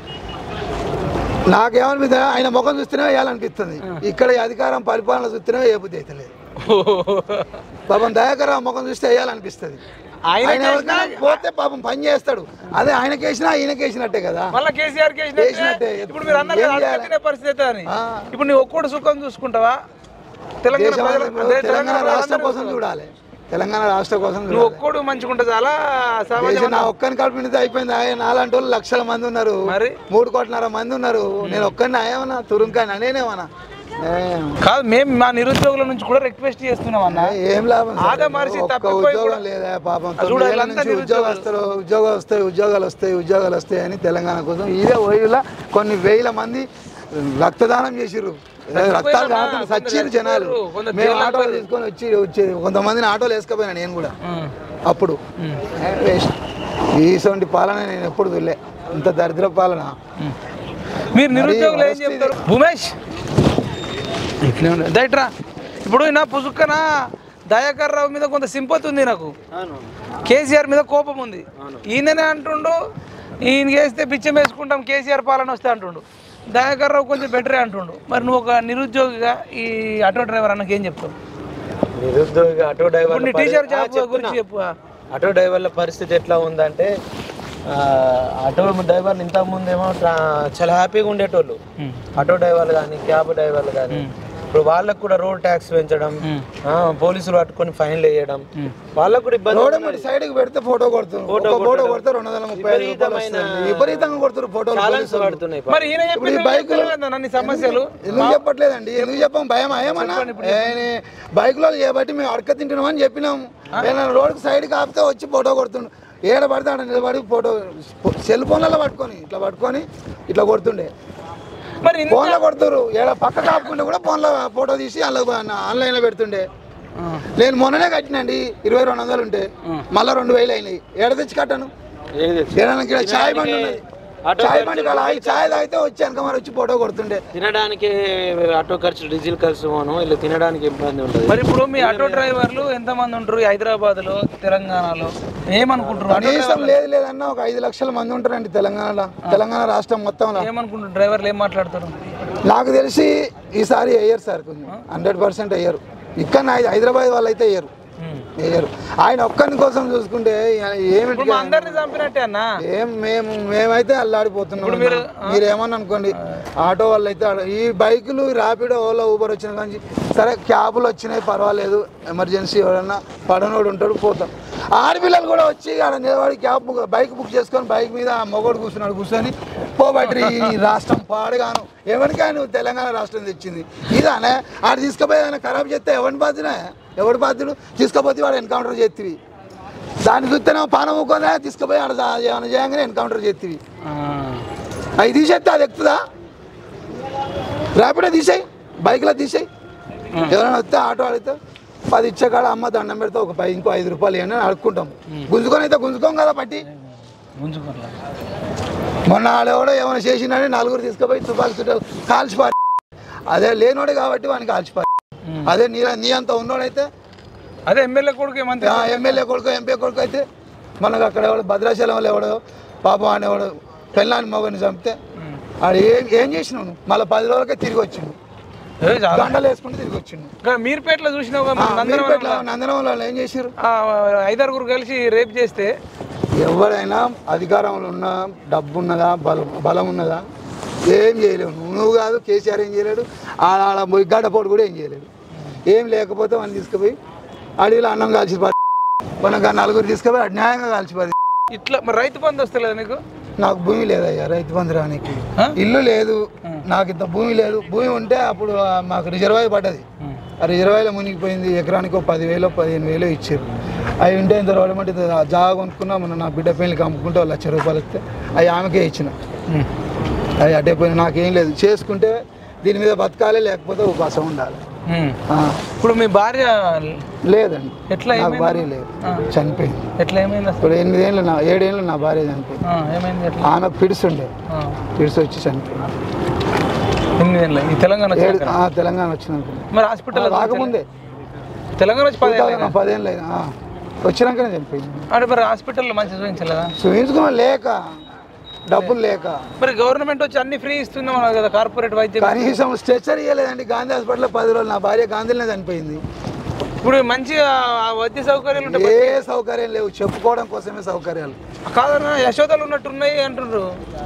నాకేమనిపిస్తుంది ఆయన ముఖం చూస్తేనే వేయాలనిపిస్తుంది ఇక్కడ ఈ అధికారం పరిపాలన చూస్తేనే ఏ బుద్ధి అయితే లేదు పాపం దయాకర్రావు ముఖం చూస్తే వేయాలనిపిస్తుంది ఆయన ఆయన ఎవరికైనా పోతే పాపం పని చేస్తాడు అదే ఆయనకేసినా ఈయనకేసినట్టే కదా మళ్ళీ కేసీఆర్ వేసినట్టే. కేసినట్టే ఇప్పుడు మీరు అన్నారు ఏం కదా, చేయాలి? అడగతినే పరిస్థితి అని ఆ. ఇప్పుడు నీ ఒక్కడు సుఖం చూసుకుంటావా తెలంగాణ దేశం ప్రజలు- ఇప్పుడు అదే తెలంగాణ తెలంగాణ రాష్ట్రం ప్రజలందరూ కోసం చూడాలి తెలంగాణ రాష్ట్రం కోసం నువ్వు చూడాలి ఒక్కడు మంచిగుంటే చాలా సమాజం దేశం నా ఒక్కని కడుపు నిండితే అయిపోయింది ఆయన నాలాంటి వాళ్ళు లక్షల మంది ఉన్నారు మరి? మూడు కోట్లన్నర మంది ఉన్నారు నేను ఒక్కడిని అయ్యేమన్నా తురుంకాయన నేనేమన్నా ఏం. కాదు మేము మా నిరుద్యోగుల నుంచి కూడా రిక్వెస్ట్ చేస్తున్నాం అన్న ఏం లాభం సార్? ఆదా మనిషి ఒక్క తప్పిపోయి ఉద్యోగం కూడా- లేదా పాపం చూడు, తొమ్మిదేళ్ల వీళ్ళంతా నుంచి ఉద్యోగస్తులు ఉద్యోగాలు వస్తాయి ఉద్యోగాలు వస్తాయి ఉద్యోగాలు వస్తాయి అని తెలంగాణ కోసం ఇదే ఓయిలా కొన్ని వేల మంది రక్తదానం చేసిర్రు రక్తాలు కాకుండా సచ్చిరు జనాలు కొందరు మేము జైల్లో ఆటోలు తీసుకొని వచ్చి వచ్చి కొంతమందిని ఆటోలు వేసుకపోయినా నేను కూడా అప్పుడు వేస్ట్. ఈసొంటి పాలన నేను ఎప్పుడు చూడలే ఇంత దరిద్ర పాలన మీరు నిరుద్యోగులు ఏం వరస్ట్ చెప్తారు భూమేష్ ఇట్లే ఉండే దయట్రా ఇప్పుడు నా పుసుక్కన దయాకర్ రావు మీద కొంత సింపతి ఉంది నాకు కేసీఆర్ మీద కోపం ఉంది ఈయననే అంటుండు ఈయన వేస్తే బిచ్చం వేసుకుంటాం కేసీఆర్ పాలన వస్తే అంటుండు దయాకర్ రావు కొంచెం బెటరే అంటుండు మరి నువ్వు ఒక నిరుద్యోగిగా ఈ ఆటో డ్రైవర్ అన్నకి ఏం చెప్తావు నిరుద్యోగ ఆటో ఇప్పుడు డ్రైవర్ నీ టీచర్ జాబ్ గురించి చెప్పు ఆటో డ్రైవర్ల పరిస్థితి ఎట్లా ఉందంటే ఆ, ఆటో డ్రైవర్లు ఇంతకు ముందేమో ట్రా- చాలా హ్యాపీగా ఉండేటోళ్ళు ఆటో డ్రైవర్లు కానీ క్యాబ్ డ్రైవర్లు కానీ ఇప్పుడు వాళ్ళకు కూడా రోడ్ ట్యాక్స్ పెంచడం ఆ, పోలీసులు పట్టుకొని ఫైన్లు వేయడం వాళ్ళకు కూడా ఇబ్బంది రోడ్డు మీద సైడ్ కి పెడితే ఫోటో కొడుతారు ఒక ఫోటో కొడితే రెండు వందల ముప్పై ఐదు రూపాయలు వస్తుంది. విపరీతంగా కొడుతారు ఫోటోలు ఛాలెంజ్ పడుతున్నాయి మరి ఈయన ఇప్పుడు ఈ చెప్పి బైకులు నన్ను సమస్యలు ఎందుకు చెప్పట్లేదండి ఎందుకు చెప్పాం భయం ఏమన్నా బైక్ లో చేయబట్టి మేము అడక తింటున్నాం అని చెప్పినాం ఏదైనా రోడ్ సైడ్ ఆపితే వచ్చి ఫోటో కొడుతుండు ఏడ పడితే ఆడ నిలబడి ఫోటో సెల్ ఫోన్లలో పట్టుకొని ఇట్లా పట్టుకొని ఇట్లా కొడుతుండే మరి ఇన్ని- ఫోన్లో కొడుతురు ఏడ పక్క కాపుకుంటే కూడా ఫోన్లో ఫోటో తీసి అందులో ఆన్లైన్లో పెడుతుండే నేను మొన్ననే కట్టినండి ఇరవై రెండు వందలు ఉంటే మళ్ళీ రెండు వేలు అయినాయి ఏడ తెచ్చి కట్టాను ఏది ఏదైనా ఇక్కడ ఛాయ్ బండి ఉన్నది ఆటో చాయ్ బండి కాడ ఆగి చాయ్ తాగితే వచ్చి వెనక మరి వచ్చి ఫోటో కొడుతుండే తినడానికి ఆటో ఖర్చు డీజిల్ ఖర్చు పోను ఇలా తినడానికి ఇబ్బంది ఉంటుంది మరి ఇప్పుడు మీ ఆటో డ్రైవర్లు ఎంతమంది ఉంటారు హైదరాబాద్ లో తెలంగాణలో ఏమనుకుంటారు ఆటో కనీసం లేదు లేదన్నా ఒక ఐదు లక్షల మంది ఉంటారండి తెలంగాణలో తెలంగాణ రాష్ట్రం మొత్తంలో ఏమనుకుంటారు డ్రైవర్లు ఏం మాట్లాడతారు నాకు తెలిసి ఈసారి వేయరు సార్ కొంచెం హండ్రెడ్ పర్సెంట్ వేయరు ఇక్కడ హైదరాబాద్ వాళ్ళు అయితే వేయరు ఉమ్. వేయరు ఆయన ఒక్కని కోసం చూసుకుంటే ఏమిటి ఇప్పుడు మా అందరిని చంపినట్టే అన్న ఏం మేము మేమైతే అల్లాడిపోతున్నాం అన్న. మీరు ఏమని అనుకోండి ఆటో వాళ్ళు అయితే ఆడ- ఈ బైకులు ర్యాపిడో ఓలా ఊబర్ వచ్చిన కానీ సరే క్యాబులు వచ్చినాయి పర్వాలేదు ఎమర్జెన్సీ ఎవరైనా పడనోడు ఉంటాడు పోతాం ఆడపిల్లలు కూడా వచ్చి ఆడ నిలబడి క్యాబ్ బుక్ బైక్ బుక్ చేసుకొని బైక్ మీద ఆ మొగోడు కూర్చున్నాడు కూర్చొని పోబట్టి ఈ రాష్ట్రం పాడుగాను ఎవరికా నువ్వు తెలంగాణ రాష్ట్రం తెచ్చింది ఇదానే ఆడ తీసుకుపోయి ఏదైనా ఖరాబ్ చేస్తే ఎవరిని బాధ్యనే ఎవడు బాధ్యుడు తీసుకుపోతే వాడు ఎన్కౌంటర్ చేతివి దాన్ని చూస్తేనే పానం ఊకోదా తీసుకుపోయి ఆడ జా- ఏమైనా చేయగానే ఎన్కౌంటర్ చేతివి ఆ. అవి తీసేస్తే అది ఎక్కుతుందా ర్యాపిడో తీసేయి బైక్లో తీసేయి ఎవరైనా వస్తే ఆటో అడిగితే పది ఇచ్చే కాడ అమ్మ దండం పెడితే ఒక పై ఇంకో ఐదు రూపాయలు ఇవ్వండి అని అడుక్కుంటాం గుంజుకొని అయితే గుంజుకోం కదా పట్టి గుంజుకోట్లా మొన్న ఆడెవడో ఏమైనా చేసినాడని నలుగురు తీసుకుపోయి తుపాకి చుట్టాలు కాల్చిపారి అదే లేనోడే కాబట్టి వానికి కాల్చిపారి అదే నీ నీ అంత ఉన్నోడైతే అదే ఎమ్మెల్యే కొడుకు ఏమంతే ఆ ఎమ్మెల్యే కొడుకు ఎంపీ కొడుకు అయితే మనకు అక్కడ ఎవడు భద్రాచలంలో ఎవడో పాపం అనేవాడు పెళ్ళాని మగని చంపితే ఆడు ఏం ఏం చేసినావు నువ్వు? మళ్ళీ పది రోజులకే తిరిగి వచ్చిండు ఏ చాలా. గంటలు వేసుకుంటూ తిరిగి వచ్చిండు ఇంకా మీర్పేటలో చూసినావు కదా, ఆ, మన నందనవనంలో, మీరుపేటలో నందనం వాళ్ళు ఏం చేశారు ఆ, ఐదారుగురు కలిసి రేప్ చేస్తే ఎవరైనా అధికారంలో ఉన్న డబ్బు ఉన్నదా బలం బలం ఉన్నదా ఏం చేయలేవు నువ్వు నువ్వు కాదు కేసీఆర్ ఏం చేయలేడు ఆడ ఆడ పోయి గడ్డపోటు కూడా ఏం చేయలేడు ఏం లేకపోతే వాడిని తీసుకుపోయి అడవిలో అన్నం కాల్చిపోయి మనకు ఆ నలుగురు తీసుకుపోయి అటు న్యాయంగా కాల్చిపోయి ఇట్లా మరి రైతు బంధు వస్తలేదు నీకు నాకు భూమి లేదయ్యా రైతు బంధు రానికి ఆ? ఇల్లు లేదు నాకు ఇంత భూమి లేదు భూమి ఉంటే అప్పుడు ఆ మాకు రిజర్వాయర్ పడ్డది ఆ రిజర్వాయర్లో మునిగిపోయింది ఎకరానికి ఒక పదివేలు పదిహేను వేలు ఇచ్చారు అవి ఉంటే ఇంత రోడ్డు జాగా కొనుక్కున్నా మొన్న నా బిడ్డ పెళ్ళికి అమ్ముకుంటే ఒక లక్ష రూపాయలు ఇస్తే అవి ఆమెకే ఇచ్చిన ఉమ్. అవి అడ్డే పోయిన నాకేం లేదు చేసుకుంటే దీని మీద బతకాలి లేకపోతే ఉపాసం ఉండాలి ఉమ్. ఆ, ఇప్పుడు మీ భార్య లేదండి ఎట్లా నాకు ఏమైంది? భార్య లేదు ఆ. చనిపోయింది ఎట్లా ఏమైంది అసలు ఇప్పుడు ఎనిమిదేళ్ళు నా ఏడేళ్ళు నా భార్య చనిపోయింది ఆ, ఏమైంది ఎట్లా ఆమె పిడుస్తుండే ఆ. పిడుసు వచ్చి చనిపోయింది ఎనిమిది ఏళ్ళ ఈ తెలంగాణ ఏడు వచ్చాక. ఆ, తెలంగాణ వచ్చినాక మరి హాస్పిటల్ రాకముందే తెలంగాణ వచ్చి పది ఏళ్ళ పదేళ్ళు అయినా ఆ, వచ్చినాకనే చనిపోయింది అంటే మరి హాస్పిటల్లో మంచి చూపించలేదా చూపించుకున్నా లేక డబ్బులు లేక మరి గవర్నమెంట్ వచ్చి అన్ని ఫ్రీ ఇస్తున్నాం అన్నారు కదా కార్పొరేట్ వైద్యం కనీసం స్ట్రెచర్ ఇవ్వలేదండి గాంధీ హాస్పిటల్లో పది రోజులు నా భార్య గాంధీలోనే చనిపోయింది ఇప్పుడు మంచిగా ఆ వైద్య సౌకర్యాలు ఉంటాయి ఏ సౌకర్యం లేవు చెప్పుకోవడం కోసమే సౌకర్యాలు కాదన్నా యశోదలు ఉన్నట్టున్నాయి అంటున్నారు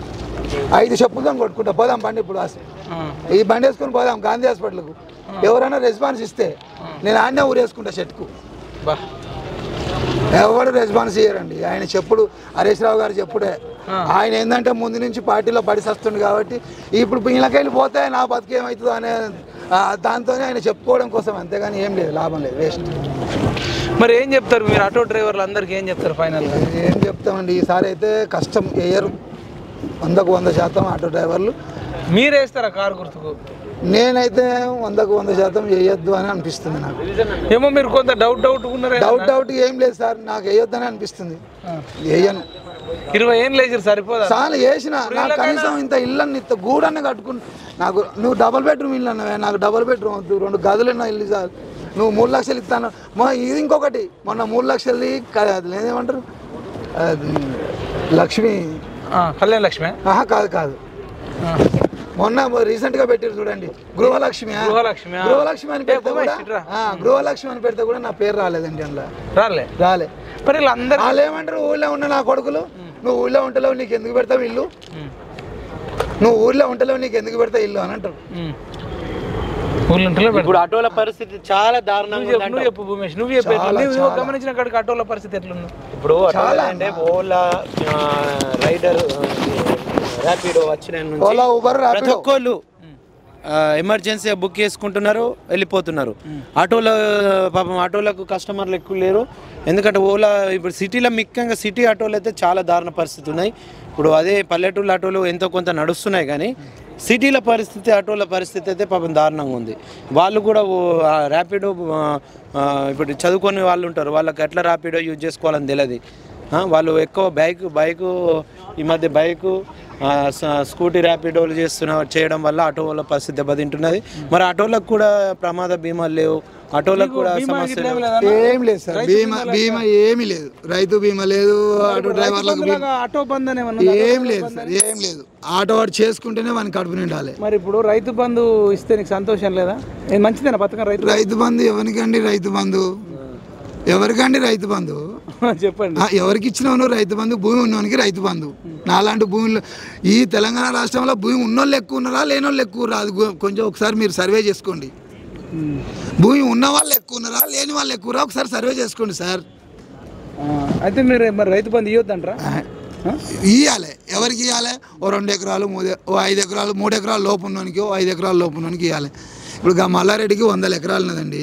ఐదు చెప్పులతో కొట్టుకుంటా పోదాం బండి ఇప్పుడు ఆశ. ఆ. ఈ బండి వేసుకొని పోదాం గాంధీ హాస్పిటల్కు ఎవరైనా రెస్పాన్స్ ఇస్తే నేను ఆడనే ఊరేసుకుంటా చెట్టుకు బా ఎవరు రెస్పాన్స్ చేయరండి ఆయన చెప్పుడు హరీష్ రావు గారు చెప్పుడే ఆయన ఏంటంటే ముందు నుంచి పార్టీలో పడి వస్తుంది కాబట్టి ఇప్పుడు పిల్లకెళ్ళి పోతే నా బతుకు ఏమవుతుందో అనే ఆ, దాంతోనే ఆయన చెప్పుకోవడం కోసం అంతేగాని ఏం లేదు లాభం లేదు వేస్ట్ మరి ఏం చెప్తారు మీరు ఆటో డ్రైవర్లు అందరికి ఏం చెప్తారు ఫైనల్గా ఏం చెప్తామండి ఈసారి అయితే కష్టం వేయరు వందకు వంద శాతం ఆటో డ్రైవర్లు మీరు వేస్తారా కారు గుర్తుకు నేనైతే వందకు వంద శాతం వేయొద్దు అని అనిపిస్తుంది నాకు ఏమో మీరు కొంత డౌట్ డౌట్ ఉన్నారే డౌట్ డౌట్ ఏం లేదు సార్ నాకు వేయొద్దని అనిపిస్తుంది వేయను ఇరవై ఏం లేచారు సరిపోదా చాలా వేసిన నాకు కనీసం ఇంత ఇల్లు ఇంత గూడన్న కట్టుకుని నాకు నువ్వు డబుల్ బెడ్రూమ్ ఇల్లు అన్నవే నాకు డబుల్ బెడ్రూమ్ వద్దు రెండు గదులు ఉన్న ఇల్లు చాలు నువ్వు మూడు లక్షలు ఇస్తాను మా ఇది ఇంకొకటి మొన్న మూడు లక్షలది క- అది ఏమంటారు అది లక్ష్మి ఆ, కళ్యాణ్ లక్ష్మి ఆహా కాదు కాదు మొన్న రీసెంట్ గా పెట్టారు చూడండి గృహలక్ష్మి ఆ? గృహలక్ష్మి, ఆ. గృహలక్ష్మి అని పెడితే ఉమేష్, కూడా ఇట్రా. ఆ, గృహలక్ష్మి అని పెడితే కూడా నా పేరు రాలేదండి అందులో రాలే రాలే మరి వీళ్ళందరూ వాళ్ళు ఏమంటారు ఊళ్ళో ఉన్న నా కొడుకులు నువ్వు ఊళ్ళో ఉంటలేవు నీకు ఎందుకు పెడతావు ఇల్లు నువ్వు ఊళ్ళో ఉంటలేవు నీకు ఎందుకు పెడతావు ఇల్లు అని అంటారు ఊళ్ళో ఉంటలే పెడతా. ఇప్పుడు ఆటోల పరిస్థితి చాలా దారుణంగా నువ్వు చెప్పు, ఉందంట. నువ్వు చెప్పు భూమేష్ నువ్వు చెప్పు ఎట్లా? నువ్వు గమనించిన కాడికి ఆటోల పరిస్థితి ఎట్లుంది ఇప్పుడు ఆటోలు అంటే ఓలా ఆ, రైడర్ ఆ, ర్యాపిడో వచ్చిన నుంచి ఓలా ఊబర్ ప్రతి ర్యాపిడో ఒక్కళ్ళు ఎమర్జెన్సీ బుక్ చేసుకుంటున్నారు వెళ్ళిపోతున్నారు ఆటోలో పాపం ఆటోలకు కస్టమర్లు ఎక్కువ లేరు ఎందుకంటే ఓలా ఇప్పుడు సిటీలో ముఖ్యంగా సిటీ ఆటోలు అయితే చాలా దారుణ పరిస్థితి ఉన్నాయి ఇప్పుడు అదే పల్లెటూరు ఆటోలు ఎంతో కొంత నడుస్తున్నాయి కానీ సిటీల పరిస్థితి ఆటోల పరిస్థితి అయితే పాపం దారుణంగా ఉంది వాళ్ళు కూడా ఓ- ఆ ర్యాపిడో ఆ, ఆ, ఇప్పుడు చదువుకొని వాళ్ళు ఉంటారు వాళ్ళకి ఎట్లా ర్యాపిడో యూజ్ చేసుకోవాలని తెలియదు ఆ, వాళ్ళు ఎక్కువ బైక్ బైకు ఈ మధ్య బైకు ఆ, స- స్కూటీ ర్యాపిడోలు చేస్తున్న చేయడం వల్ల ఆటో వాళ్ళ పరిస్థితి దెబ్బతింటున్నది మరి ఆటోలకు కూడా ప్రమాద బీమాలు లేవు ఆటోలకు కూడా సమస్య లేవు. ఏం లేదు సార్ బీమా బీమా ఏమీ లేదు రైతు బీమా లేదు ఆటో డ్రైవర్లకు బీమా ఇలాగా ఆటో బంద్ అని ఏమన్నా ఉందా? ఏం లేదు సార్ ఏం లేదు ఆటో వాడు చేసుకుంటేనే వాని కడుపు నిండాలి మరి ఇప్పుడు రైతు బంధు ఇస్తే నీకు సంతోషం లేదా ఇది మంచిదేనా పథకం రైతు రైతు బంధు ఎవరికండి రైతు బంధు ఎవరికండి రైతు బంధు చెప్పండి ఆ, ఎవరికి ఇచ్చినవను రైతు బంధు భూమి ఉన్నవానికి రైతు బంధు నాలాంటి భూమిలో ఈ తెలంగాణ రాష్ట్రంలో భూమి ఉన్నోళ్ళు ఎక్కువ ఉన్నారా లేనోళ్ళు ఎక్కువ ఉన్నారా అది గు- కొంచెం ఒకసారి మీరు సర్వే చేసుకోండి ఉమ్. భూమి ఉన్న వాళ్ళు ఎక్కువ ఉన్నారా లేని వాళ్ళు ఎక్కువ ఉన్నారా ఒకసారి సర్వే చేసుకోండి సార్ ఆ, అయితే మీరు మరి రైతు బంధు ఇవ్వద్దంటారా ఇవ్వాలి ఎవరికి ఇవ్వాలి ఓ రెండు ఎకరాలు మూడు ఓ ఐదు ఎకరాలు మూడు ఎకరాల లోపు ఉన్నోనికి ఓ ఐదు ఎకరాల లోపు ఉన్నోనికి ఇవ్వాలి ఇప్పుడు గా మల్లారెడ్డికి వందల ఎకరాలు ఉన్నదండి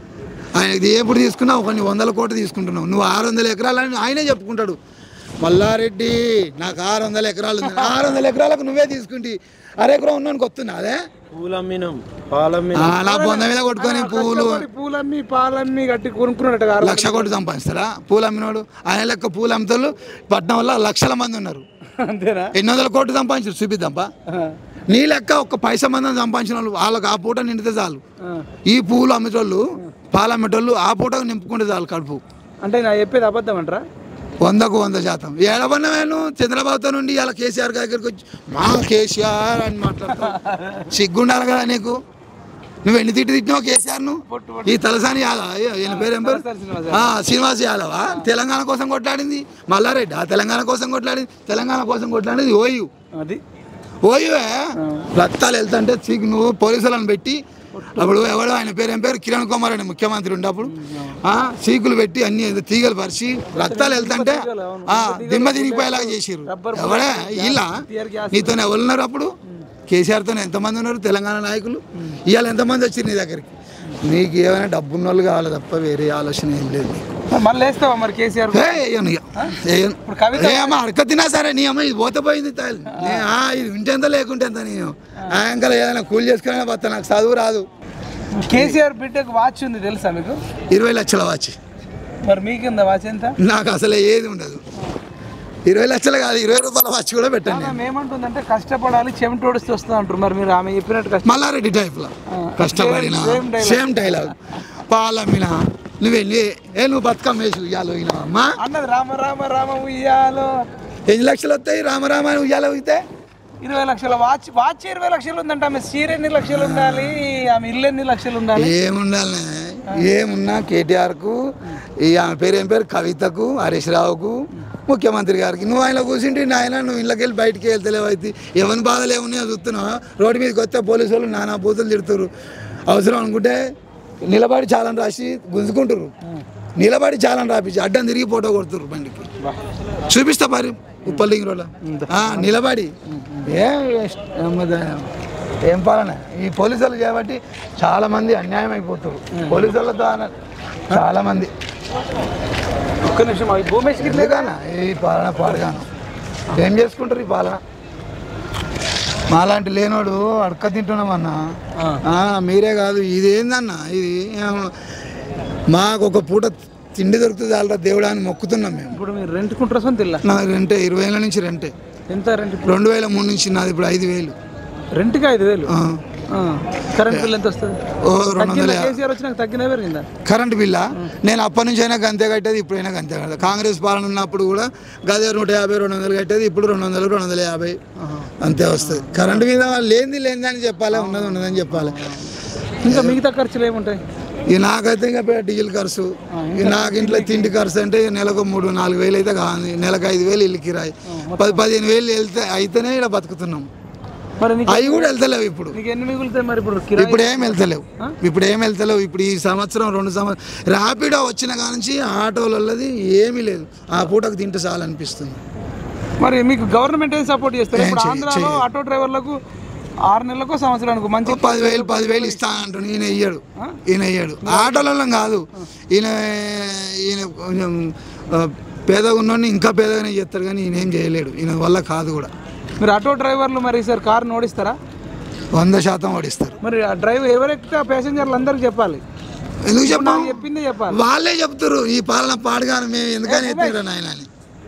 ఆయనకి ఎప్పుడు తీసుకున్నా కొన్ని వందల కోట్లు తీసుకుంటున్నావు నువ్వు ఆరు వందల ఎకరాలు అని ఆయనే చెప్పుకుంటాడు మల్లారెడ్డి నాకు ఆరు వందల ఎకరాలు ఉంది ఆరు వందల ఎకరాలకు నువ్వే తీసుకుంటి అర ఎకరం ఉన్నానికి వస్తున్నా అదే పూలు అమ్మినాం పాలు అమ్మినాం ఆ, నా బొంద మీద కొట్టుకొని పువ్వులు కష్టపడి పూలమ్మి పాలమ్మి కట్టి కొనుక్కున్నట్టు కాదు లక్ష కోట్లు సంపాదిస్తారా పూలు అమ్మినోడు ఆయన లెక్క పూలు అమ్ముతారు పట్నం వల్ల లక్షల మంది ఉన్నారు అంతేనా ఎన్ని వందల కోట్లు సంపాదించారు చూపిద్దాంపా ఆ, నీ లెక్క ఒక్క పైసా మంది సంపాదించిన వాళ్ళు వాళ్ళకి ఆ పూట నిండితే చాలు ఆ. ఈ పూలు అమ్మేటోళ్ళు పాలు అమ్మేటోళ్ళు ఆ పూట నింపుకుంటే చాలు కడుపు అంటే నా చెప్పేది అబద్ధం అంటారా వందకు వంద శాతం ఏడవన్న నేను చంద్రబాబుతో నుండి ఇలా కేసీఆర్ దగ్గరికి వచ్చి మా కేసీఆర్ అని మాట్లాడతావు సిగ్గుండాలి కదా నీకు నువ్వు ఎన్ని తిట్టి తిట్టినావు కేసీఆర్ను ఈ తలసాని యాదవ్ ఈయన పేరు ఏం పేరు ఆ, శ్రీనివాస్ యాదవా తెలంగాణ కోసం కొట్లాడింది మల్లారెడ్డి ఆ తెలంగాణ కోసం కొట్లాడింది తెలంగాణ కోసం కొట్లాడింది ఓయు అది ఓయువే రక్తాలు వెళ్తుంటే చీకు నువ్వు పోలీసులను పెట్టి అప్పుడు ఎవడో ఆయన పేరు ఏం పేరు కిరణ్ కుమార్ అని ముఖ్యమంత్రి ఉండప్పుడు ఆ, చీకులు పెట్టి అన్ని ఏదో తీగలు పరిచి రక్తాలు వెళ్తుంటే ఆ, దిమ్మ తిరిగిపోయేలాగా చేసిర్రు ఎవడే ఇలా నీతో ఎవరు ఉన్నారు అప్పుడు కేసీఆర్తో ఎంతమంది ఉన్నారు తెలంగాణ నాయకులు ఇవాళ ఎంతమంది వచ్చారు నీ దగ్గరికి నీకు ఏమైనా డబ్బున్న వాళ్ళు కావాలి తప్ప వేరే ఆలోచన ఏం లేదు నీకు మళ్ళీ వేస్తావా మరి కేసీఆర్ ఏ, వేయను ఇక. వేయను. ఇప్పుడు కవిత ఏ అమ్మ అడక తిన్నా సరే నీ అమ్మ ఇది పోతే పోయింది తల్లి. నే- ఆ, ఇది వింటేంత లేకుంటే ఎంత నేను ఆ అంకల్ ఏదైనా కూలి చేసుకునే పోతా నాకు చదువు రాదు కేసీఆర్ బిడ్డకు వాచ్ ఉంది తెలుసా మీకు ఇరవై లక్షల వాచి మరి మీకిందా వాచ్ ఎంత నాకు అసలు ఏది ఉండదు ఇరవై లక్షలు కాదు ఇరవై రూపాయల వాచ్ కూడా పెట్టండి ఆమె ఏమంటుందంటే కష్టపడాలి చెమటోడిస్తే వస్తుంది అంటారు మరి మీరు ఆమె చెప్పినట్టు కష్టం మల్లారెడ్డి టైప్లో కష్టపడిన same dialogue. సేమ్ డైలాగ్ పాలమ్మిన నువ్వెళ్ళి ఏ నువ్వు బతుకమ్మ వేసి ఉయ్యాలి పోయినావు అమ్మా అన్నది రామ రామ రామ ఉయ్యాలో ఎన్ని లక్షలు వస్తాయి రామరామ అని ఉయ్యాలి పోయితే ఇరవై లక్షల వాచ్ వాచ్ ఇరవై లక్షలు ఉందంట ఆమె సీర ఎన్ని లక్షలు ఉండాలి ఆమె ఇల్లు ఎన్ని లక్షలు ఉండాలి ఏముండాలి ఏమున్నా కేటీఆర్కు ఈ ఆమె పేరు ఏం పేరు కవితకు హరీష్ రావుకు ముఖ్యమంత్రి గారికి నువ్వు ఆయన కూర్చుంటే నాయన నువ్వు ఇళ్ళకి వెళ్ళి బయటికి వెళ్తలేవు అయితే ఎవరి బాధలు ఏమున్నాయో చూస్తున్నావు రోడ్డు మీదకి వస్తే పోలీసు వాళ్ళు నానా బూతులు తిడుతురు అవసరం అనుకుంటే నిలబడి చాలని రాసి గుంజుకుంటారు నిలబడి చాలని రాపించి అడ్డం తిరిగి ఫోటో కొడుతురు బండికి చూపిస్తా మరి ఉప్పల్లింగ్ రోడ్లో ఆ, నిలబడి ఏం వేస్ట్. ఏమదా? ఏం పాలన ఈ పోలీసులు చేయబట్టి చాలా మంది అన్యాయం అయిపోతారు పోలీసులతో అన- చాలా మంది ఒక్క నిమిషం అవి భూమేష్కి ఇట్లే లేకానా ఈ పాలన పాడగాను ఏం చేసుకుంటారు ఈ పాలన మాలాంటి లేనోడు అడక తింటున్నామన్నా ఆ, మీరే కాదు ఇది ఏందన్న ఇది ఏం- మాకు ఒక పూట తిండి దొరుకుతుంది వాళ్ళ దేవుడా అని మొక్కుతున్నాం మేము ఇప్పుడు మీరు రెంట్కుంటారా సొంత ఇల్లా నా రెంటే ఇరవై ఏళ్ళ నుంచి రెంటే ఎంత రెంట్ రెండు వేల మూడు నుంచి నాది ఇప్పుడు ఐదు వేలు రెంట్కి ఐదు వేలు ఆ. ఆ. కరెంట్ బిల్ ఎంత వస్తుంది ఓ రెండు వందల తగ్గిందా యాభై. కేసీఆర్ వచ్చినాక తగ్గినా పెరిగిందా కరెంట్ బిల్లా నేను అప్పటి నుంచి అయినా గంతే కట్టేది ఇప్పుడైనా గంతే కట్టేది కాంగ్రెస్ పాలన ఉన్నప్పుడు కూడా గదే నూట యాభై రెండు వందలు కట్టేది ఇప్పుడు రెండు వందలు రెండు వందల యాభై అంతే వస్తుంది కరెంట్ మీద లేనిది లేనిది అని చెప్పాలి ఉన్నది ఉన్నదని చెప్పాలి ఇంకా మిగతా ఖర్చులు ఏముంటాయి ఇక నాకైతే ఇంకా పెద్ద డీజిల్ ఖర్చు ఇక నాకు ఇంట్లో తిండి ఖర్చు అంటే ఇక నెలకు మూడు నాలుగు వేలు అయితే కావాలి నెలకు ఐదు వేలు ఇల్లు కిరాయి పది పదిహేను వేలు వెళ్తే అయితేనే ఇక్కడ బతుకుతున్నాం మరి నీకు అవి కూడా వెళ్తలేవు ఇప్పుడు నీకు ఎన్ని మిగులుతాయి మరి ఇప్పుడు కిరాయి ఇప్పుడు ఏం వెళ్తలేవు ఇప్పుడు ఏం వెళ్తలేవు ఇప్పుడు ఈ సంవత్సరం రెండు సంవత్సరం ర్యాపిడో వచ్చిన కాడ నుంచి ఆటోలది ఏమీ లేదు ఆ పూటకు తింటే చాలు అనిపిస్తుంది మరి మీకు గవర్నమెంట్ ఏం సపోర్ట్ చేస్తారు ఏం ఇప్పుడు చెయ్య- ఆంధ్రాలో చెయ్యదు. ఆటో డ్రైవర్లకు ఆరు నెలలకు సంవత్సరానికి మంచి ఓ పదివేలు పదివేలు ఇస్తా అంటాడు ఈయన ఇయ్యాడు ఈయన ఇయ్యాడు ఆటోలలో కాదు ఈయన ఈయన కొంచెం ఆ, పేదగా ఉన్నోడిని ఇంకా పేదగానే చేస్తాడు కానీ ఈయన ఏం చేయలేడు ఈయన వల్ల కాదు కూడా మీరు ఆటో డ్రైవర్లు మరి సార్ కారు ఓడిస్తారా వంద శాతం ఓడిస్తారు మరి ఆ డ్రైవర్ ఎవరెక్కితే పేసెంజర్లు అందరికి చెప్పాలి ఎందుకు చెప్పాం చెప్పిందే చెప్పాలి వాళ్ళే చెప్తారు ఈ పాలన పాడగాను మేము ఎందుకని ఎత్తిరా నాయన అని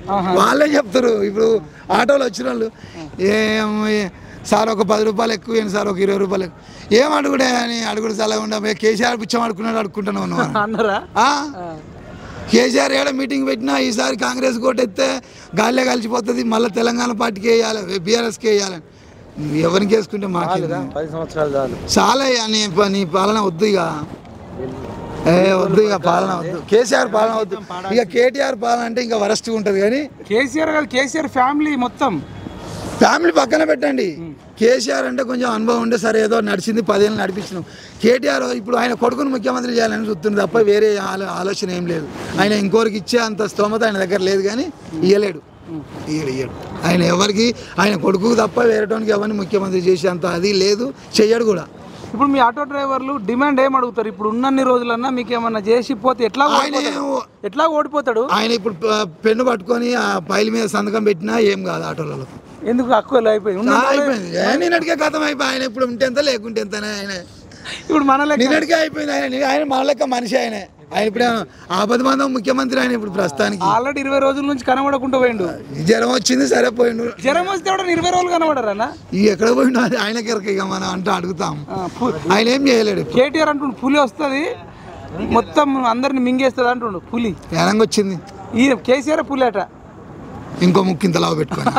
వాళ్ళే చెప్తారు ఇప్పుడు ఆటోలో వచ్చిన వాళ్ళు ఏం ఏ- సార్ ఒక పది రూపాయలు ఎక్కువ ఇవ్వండి సార్ ఒక ఇరవై రూపాయలు ఎక్కువ ఏం అడుగుడే అని అడుగుడు చాలా ఉండే కేసీఆర్ పిచ్చం అడుకున్నాడు అడుక్కుంటాను ఉన్నాను అన్నారా కేసీఆర్ ఏడ మీటింగ్ పెట్టినా ఈసారి కాంగ్రెస్ కోటెత్తే గాల్లే కలిసిపోతుంది మళ్ళీ తెలంగాణ పార్టీకి వేయాలి బీఆర్ఎస్కి వేయాలి ఎవరికి వేసుకుంటే మాకు పది సంవత్సరాలు చాలు చాలా ఇక నీ ప- నీ పాలన వద్దు ఇక ఏ వద్దు ఇక పాలన వద్దు కేసీఆర్ పాలన వద్దు ఇక కేటీఆర్ పాలన అంటే ఇంకా వరస్ట్గా ఉంటుంది కానీ కేసీఆర్ కాదు కేసీఆర్ ఫ్యామిలీ మొత్తం ఫ్యామిలీ పక్కన పెట్టండి కేసీఆర్ అంటే కొంచెం అనుభవం ఉండే సరే ఏదో నడిచింది పదేళ్ళు నడిపించినాం కేటీఆర్ ఇప్పుడు ఆయన కొడుకును ముఖ్యమంత్రి చేయాలని చూస్తుంది తప్ప వేరే ఆలో- ఆలోచన ఏం లేదు ఆయన ఇంకోరికి ఇచ్చే అంత స్తోమత ఆయన దగ్గర లేదు కానీ ఇయ్యలేడు ఇయ్యడు ఇయ్యడు ఆయన ఎవరికి ఆయన కొడుకు తప్ప వేరేటోనికి ఎవరిని ముఖ్యమంత్రి చేసే అంత అది లేదు చెయ్యడు కూడా ఇప్పుడు మీ ఆటో డ్రైవర్లు డిమాండ్ ఏం అడుగుతారు ఇప్పుడు ఉన్నన్ని రోజులన్నా మీకు ఏమన్నా చేసి పోతే ఎట్లా ఆయన ఓడిపోతాడు? ఏమో- ఎట్లా ఓడిపోతాడు ఆయన ఇప్పుడు ప- పెన్ను పట్టుకొని ఆ పైల మీద సంతకం పెట్టినా ఏం కాదు ఆటోలలో ఎందుకు హక్కు అయిపోయింది ఉన్న ఆ, అయిపోయింది ఏ, నిన్నటికే కథం అయిపోయి ఆయన ఇప్పుడు ఉంటే ఎంత లేకుంటే ఎంతనే ఆయన ఇప్పుడు మన లెక్క నిన్నటికే అయిపోయింది ఆయన ఆయన మన లెక్క మనిషి ఆయన ఆయన ఇప్పుడు ఆపద మందం ముఖ్యమంత్రి ఆయన ఇప్పుడు ప్రస్తుతానికి ఆల్రెడీ ఇరవై రోజుల నుంచి కనబడకుండా పోయిండు ఈ జ్వరం వచ్చింది సరే పోయిండు జ్వరం వస్తే కూడా ఇరవై రోజులు కనబడరానా ఈ ఎక్కడ పోయిండు అది ఆయనకి ఎరక ఇక మనం అంటూ అడుగుతాం ఆయన ఏం చేయలేడు ఇప్పుడు. కేటీఆర్ అంటుండు పులి వస్తుంది మొత్తం అందరిని మింగేస్తుంది అంటుండు పులి ఎనంగా వచ్చింది ఈ కేసీఆర్ పులి అట ఇంకో ముక్కింతలా పెట్టుకొని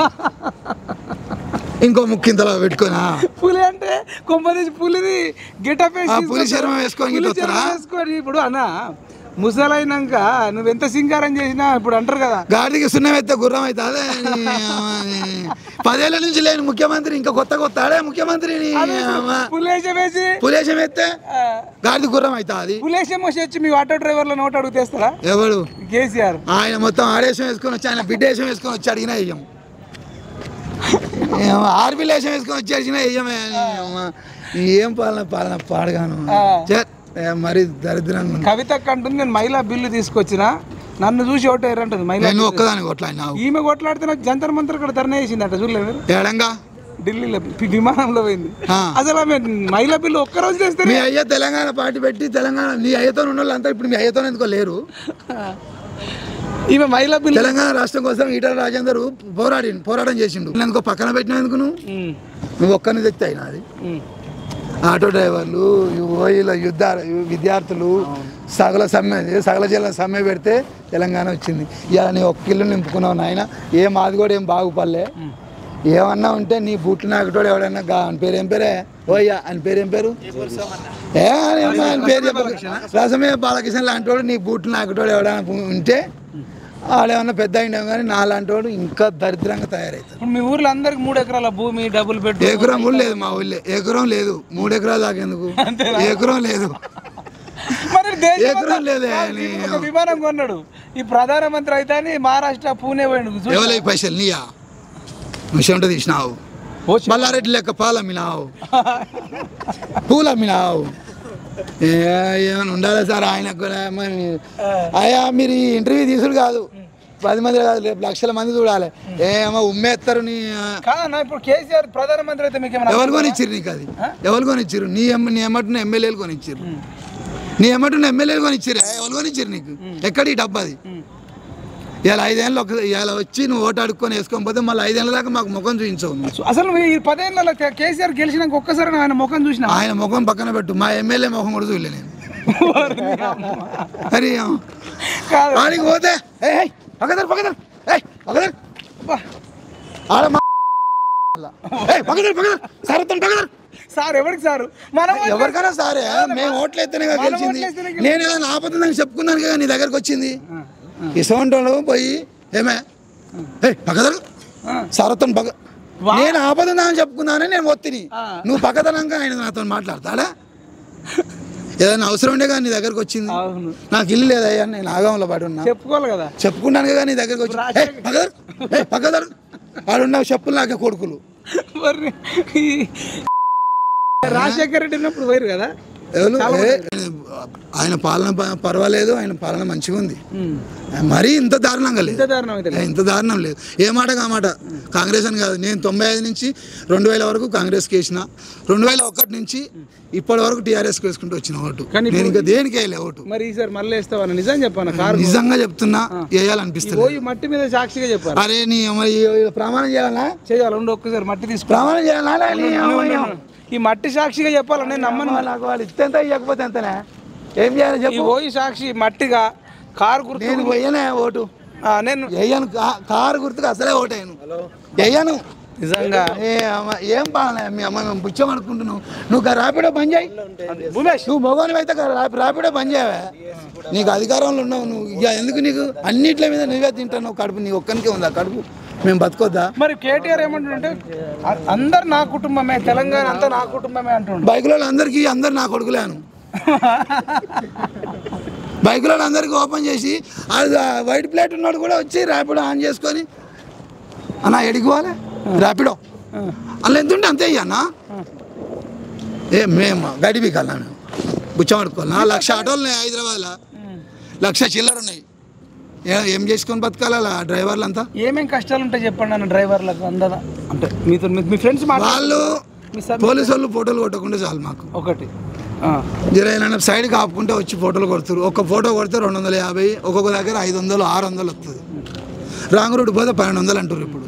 ఇంకో ముక్కింతలా పెట్టుకోనా పులి అంటే కొంపదీసి పులిది గెటప్ ఆ పులి చర్మం వేసుకొని గిట్ల వస్తారా? వేసుకొని ఇప్పుడు అన్న ముసలైనాక నువ్వు ఎంత సింగారం చేసినా ఇప్పుడు అంటారు కదా గాడికి సున్నం ఎత్తే గుర్రం అయితే అదే నీ అమ్మ, పదేళ్ల నుంచి లేని ముఖ్యమంత్రి ఇంకా కొత్త కొత్త ఆడే ముఖ్యమంత్రి నీ అమ్మ. పులేశం వేసి పులేశం ఎత్తే ఆ, గాడిది గుర్రం అవుతా అది పులేశం వేసి వచ్చి మీ ఆటో డ్రైవర్ల నోట్ అడుగుతేస్తారా ఎవడు కేసీఆర్ ఆయన మొత్తం ఆడేశం వేసుకొని వచ్చి ఆయన బిడ్డ వేషం వేసుకొని వచ్చి అడిగినా వెయ్యం ఆర్బీలు వేషం వేసుకొని వచ్చి అడిగినా వెయ్యమే అని అమ్మ. ఏం పాలన పాలన పాడగాను ఆ. ఛే, ఏ, మరి దరిద్రంగా ఉంది. కవిత అంటుంది నేను మహిళా బిల్లు తీసుకొచ్చిన నన్ను చూసి ఓటేరు అంటుంది మహిళా నేను ఒక్కదాని కొట్లా నావు ఈమె కొట్లాడితే నాకు జంతర్ మంతర్ ఇక్కడ ధర్నా చేసిందట చూడలేదు మీరు? ఏడంగా ఢిల్లీలో వి- విమానంలో పోయింది ఆ. అసలు ఆమె మహిళా బిల్లు ఒక్క రోజు చేస్తే మీ అయ్య తెలంగాణ పార్టీ పెట్టి తెలంగాణ నీ అయ్యతో ఉన్న వాళ్ళంతా ఇప్పుడు మీ అయ్యతో ఎందుకో లేరు ఈమె మహిళా బిల్లు తెలంగాణ రాష్ట్రం కోసం ఈటల రాజేందర్ పోరాడి పోరాటం చేసిండు ఎందుకో పక్కన పెట్టినా ఎందుకు నువ్వు ఉమ్, నువ్వు ఒక్కరిని తెచ్చి అయినా అది ఉమ్. ఆటో డ్రైవర్లు ఓయిల యుద్ధ విద్యార్థులు సగల సమ్మె సగల జిల్లా సమ్మె పెడితే తెలంగాణ వచ్చింది ఇలా నీ ఒక్క ఇల్లు నింపుకున్నావు నాయన ఏం మాది కూడా ఏం బాగుపడలే ఏమన్నా ఉంటే నీ బూట్లు నాకుటోడు ఎవడన్నా గా అని పేరు ఏం పేరే ఓయ్యా అని పేరు ఏం పేరు ఏ అని ఏమో ఆయన పేరు చెప్పకు రసమే బాలకృష్ణ లాంటి వాడు నీ బూట్లు నాకుటోడు ఎవడన్నా ఉంటే ఆడేమన్నా పెద్ద అయినా కానీ నా లాంటి వాడు ఇంకా దరిద్రంగా తయారవుతాడు ఇప్పుడు మీ ఊర్లో అందరికి మూడు ఎకరాల భూమి డబుల్ బెడ్ ఎకరం కూడా లేదు మా ఊళ్ళో ఎకరం లేదు మూడు ఎకరాలు దాకేందుకు ఎకరం లేదు మరి దేశం ఎకరం అంతా- లేదే కాదు, ఇప్పుడు ఒక విమానం కొన్నాడు ఈ ప్రధానమంత్రి అయితే అని మహారాష్ట్ర పూణే పోయిండు చూ- ఎవరి పైసలు నీయా నువ్వు చెమట తీసినావు ఓ మల్లారెడ్డి లెక్క పాలు అమ్మినావు పూలు అమ్మినావు ఏ ఏమైనా ఉండాలి సార్ ఆయన కూడా మరి అయ్యా మీరు ఈ ఇంటర్వ్యూ తీసుడు కాదు పది మంది కాదు రేపు లక్షల మంది చూడాలి ఏమో ఉమ్మేస్తారు నీ కాదన్నా ఇప్పుడు కేసీఆర్ ప్రధానమంత్రి అయితే మీకు ఏమైనా ఎవరు కొనిచ్చిర్రు నీకు అది ఎవరు కొనిచ్చిర్రు నీ ఎమ్ నీ ఎమ్మటిన ఎమ్మెల్యేలు కొనిచ్చిర్రు నీ ఎమ్మటిన ఎమ్మెల్యేలు కొనిచ్చిర్రు ఎవరు కొనిచ్చిర్రు నీకు ఎక్కడ ఈ డబ్బు అది ఇలా ఐదేళ్ళు ఒక ఇలా వచ్చి నువ్వు ఓటు అడుక్కొని వేసుకొని పోతే మళ్ళీ ఐదేళ్ళ దాకా మాకు ముఖం చూపించవు నువ్వు అసలు నువ్వు ఈ పదేళ్ళలో కే- కేసీఆర్ గెలిచినాక ఒక్కసారి ఆయన ముఖం చూసిన ఆయన ముఖం పక్కన పెట్టు మా ఎమ్మెల్యే ముఖం కూడా చూడలే నేను మరి కాదు ఆడికి పోతే ఏయ్, ఏయ్, పక్కదరు పక్కదరు ఏయ్ పక్కదరు అబ్బా. ఆడ మా ఏయ్, పక్కదరు పక్కదరు సార్ వస్తాను పక్కదరు సార్ ఎవరికి సారు మనం ఎవరికైనా సరే మేము ఓట్లు ఎత్తేనే కదా మనం గెలిచింది ఓట్లు వేస్తేనే నేను ఏదైనా ఆపదని చెప్పుకున్నాను కదా నీ దగ్గరకు వచ్చింది ఇసవంటోళ్ళు పోయి ఏమే ఏయ్ పక్కదరు సారథం పక్క నేను ఆపదుందని చెప్పుకున్నానని నేను ఒత్తిని ఆ. నువ్వు పక్కదనంగా ఆయన నాతో మాట్లాడతాడా ఏదైనా అవసరం ఉండే కానీ నీ దగ్గరకు వచ్చింది అవును నాకు ఇల్లు లేదయ్యా నేను ఆగంలో పడి ఉన్నా చెప్పుకోవాలి కదా చెప్పుకున్నాను కదా నీ దగ్గరకు వచ్చి "ఏయ్, పక్కదరు ఏయ్, పక్కదరు ఆడున్న చెప్పులు నాకే కొడుకులు మరి ఈ రాజశేఖర్ రెడ్డి ఉన్నప్పుడు పోయారు కదా ఎవరు? ఏ, ఆయన పాలన ప- పర్వాలేదు ఆయన పాలన మంచిగా ఉంది ఉమ్. మరీ ఇంత దారుణంగా లేదు ఇంత దారుణం అయితే లేదు. ఇంత దారుణం లేదు ఏ మాట కా మాట కాంగ్రెస్ అని కాదు నేను తొంభై ఐదు నుంచి రెండు వేల వరకు కాంగ్రెస్కి వేసిన రెండు వేల ఒకటి నుంచి ఇప్పటి వరకు టీఆర్ఎస్కి వేసుకుంటూ వచ్చిన ఓటు కానీ నేను ఇంకా దేనికి వేయలే ఓటు మరి ఈసారి మళ్ళీ వేస్తావా నిజం చెప్పాను కారు నిజంగా చెప్తున్నా వేయాలనిపిస్తుంది పోయి మట్టి మీద సాక్షిగా చెప్పాలి అరే నీ మరి ఈ- ప్రమాణం చేయాలనా చేయాలి ఉండు ఒక్కసారి మట్టి తీసుకురా ప్రమాణం చేయాలా నీ అమ్మయ్య. ఈ మట్టి సాక్షిగా చెప్పాలి నేను నమ్మను అమ్మా, నాకు వాళ్ళు ఇస్తే ఎంత ఇవ్వకపోతే ఎంతనే ఏం చేయాలి ఈ చెప్పు పోయి సాక్షి మట్టిగా కారు గుర్తు నేను పోయనే ఓటు ఆ, నేను వేయను కా- కారు గుర్తుకు అసలే ఓటేయను వేయను నిజంగా ఏ అమ్మ ఏం పాలన మీ అమ్మ మేము పుచ్చం అనుకుంటున్నావు నువ్వు గా రాపిడో బంద్ చేయి భూమేష్ నువ్వు మొగోని అయితే గా రా- రాపిడో బంద్ చేయవే నీకు అధికారంలో ఉన్నావు నువ్వు ఇక ఎందుకు నీకు అన్నిట్ల మీద నువ్వే తింటావు కడుపు నీ ఒక్కనికే ఉందా కడుపు మేము బతుకొద్దా మరి కేటీఆర్ ఏమంటుంటే అ- అందరు నా కుటుంబమే తెలంగాణ అంతా నా కుటుంబమే అంటుండు బైకులో అందరికీ అందరు నా కొడుకులేను బైకులో అందరికీ ఓపెన్ చేసి అది ఆ వైట్ ప్లేట్ ఉన్నాడు కూడా వచ్చి ర్యాపిడో ఆన్ చేసుకొని అన్న ఎడికి పోవాలి ర్యాపిడో అలా ఎంత ఉంటే అంతే అన్న ఏ మేము గడి బీకాలన్నా మేము బుచ్చం పడుకోవాలన్నా లక్ష ఆటోలు ఉన్నాయి హైదరాబాద్లో లక్ష చిల్లర ఉన్నాయి ఏ- ఏం చేసుకొని బతకాలా డ్రైవర్లు అంతా ఏమేం కష్టాలు ఉంటాయి చెప్పండి అన్న డ్రైవర్లకు అందదా అంటే మీతో మీ- మీ ఫ్రెండ్స్ మాట వాళ్ళు మీ సబ్ పోలీసు వాళ్ళు ఫోటోలు కొట్టకుండా చాలు మాకు ఒకటి ఆ. జరైనా సైడ్కి ఆపుకుంటే వచ్చి ఫోటోలు కొడుతారు ఒక్క ఫోటో కొడితే రెండు వందల యాభై ఒక్కొక్క దగ్గర ఐదు వందలు ఆరు వందలు వస్తుంది రాంగ్ రూట్ పోతే పన్నెండు వందలు అంటారు ఇప్పుడు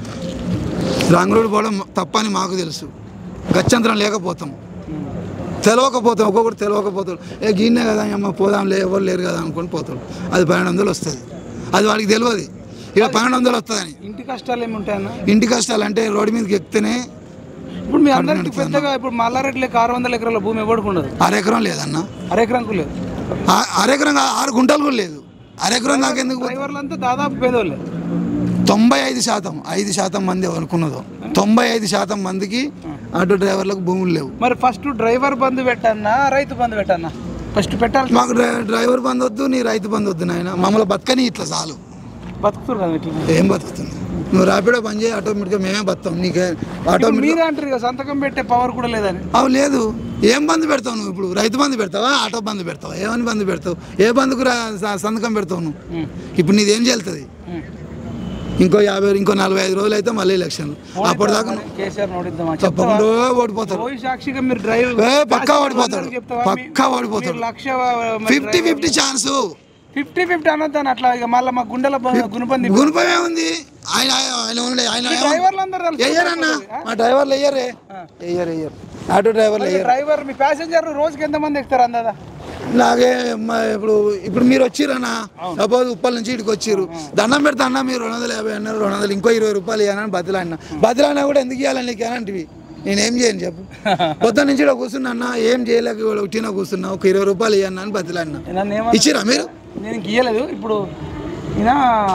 రాంగ్ రూట్ పోవడం తప్పని మాకు తెలుసు గత్యంతరం లేకపోతాం తెలవకపోతాం ఒక్కొక్కటి తెలవకపోతాడు ఏ గిన్నే కదా అమ్మ పోదాంలే ఎవరు లేరు కదా అనుకొని పోతాడు అది పన్నెండు వందలు వస్తుంది అది వాడికి తెలియదు ఇక పన్నెండు వందలు వస్తుందని ఇంటి కష్టాలు ఏమి ఉంటాయన్న ఇంటి కష్టాలు అంటే రోడ్డు మీదకి ఎక్కితేనే ఇప్పుడు మీ అందరికి పెద్దగా ఇప్పుడు మల్లారెడ్డికి ఆరు వందల ఎకరాల భూమి ఎవరికి ఉండదు అరెకరం లేదన్న అరెకరంకు లేదు ఆ- అరెకరం కాదు, ఆరు గుంటలు కూడా లేదు అరెకరం దాకెందుకు డ్రైవర్లంతా దాదాపు పేదోళ్ళే తొంభై ఐదు శాతం ఐదు శాతం మంది అనుకున్నదో తొంభై ఐదు శాతం మందికి ఆటో డ్రైవర్లకు భూములు లేవు మరి ఫస్ట్ డ్రైవర్ బంధు పెట్టన్నా రైతు బంధు పెట్టన్నా ఫస్ట్ పెట్టాలి మాకు డ్రై- డ్రైవర్ బంద్ వద్దు నీ రైతు బంద్ వద్దు నాయన మమ్మల్ని బతకని ఇట్లా చాలు బతుకుతారు కదా ఇట్లా ఏం బతుకుతుంది నువ్వు ర్యాపిడో బంద్ చేయి ఆటోమేటిక్గా మేమే బతాం నీకే ఇప్పుడు ఆటోమేటిక్ మీరే అంటారు కదా సంతకం పెట్టే పవర్ కూడా లేదని అవు లేదు ఏం బంద్ పెడతావు నువ్వు ఇప్పుడు రైతు బంద్ పెడతావా ఆటో బంద్ పెడతావా ఏమని బంద్ పెడతావు ఏ బంద్కు రా స- సంతకం పెడతావు నువ్వు ఉమ్. ఇప్పుడు నీదేం చెల్తుంది ఉమ్. ఇంకో యాభై ఇంకో నలభై ఐదు రోజులు అయితే మళ్ళీ ఎలక్షన్లు అప్పటిదాకా నువ్వు కేసీఆర్ నోడిద్దామా చెప్తావా తప్పకుండా ఓడిపోతారు పోయి సాక్షిగా మీరు డ్రైవ్ ఏ, పక్కా ఓడిపోతాడు. చెప్తావా పక్కా ఓడిపోతాడు. లక్ష fifty fifty chance fifty fifty అనొద్దాను అట్లా ఇక మళ్ళీ మా గుండెల గుణపంది గుణపమే ఉంది ఆయన ఆయన ఉన్నాడు, ఆయన డ్రైవర్లు అందరూ తెలుసు. వెయ్యరన్నా మా డ్రైవర్లు వెయ్యరే వెయ్యరు వెయ్యరు ఆటో డ్రైవర్లు వెయ్యరు డ్రైవర్ మీ ప్యాసింజర్ రోజుకి ఎంత మంది ఎక్కుతారు అందదా నాగే మా ఇప్పుడు ఇప్పుడు మీరు వచ్చిరన్నా సపోజ్ ఉప్పల్ నుంచి ఇక్కడికి వచ్చిర్రు దండం పెడతా అన్న మీరు రెండు వందల యాభై అన్నారు రెండు వందలు ఇంకో ఇరవై రూపాయలు ఇవ్వాలని బతిలాడినా బతిలాడినా కూడా ఎందుకు ఇవ్వాలని నీకు అలాంటివి నేనేం చేయను చెప్పు పొద్దున్న నుంచి ఇక్కడ కూర్చున్నా అన్న ఏం చేయలేక ఇవాళ ఉట్టినా కూర్చున్నా ఒక ఇరవై రూపాయలు ఇవ్వను అని బతిలాడినా నన్ను ఏమన్నా ఇచ్చిరా మీరు నేను గీయలేదు ఇప్పుడు ఈయన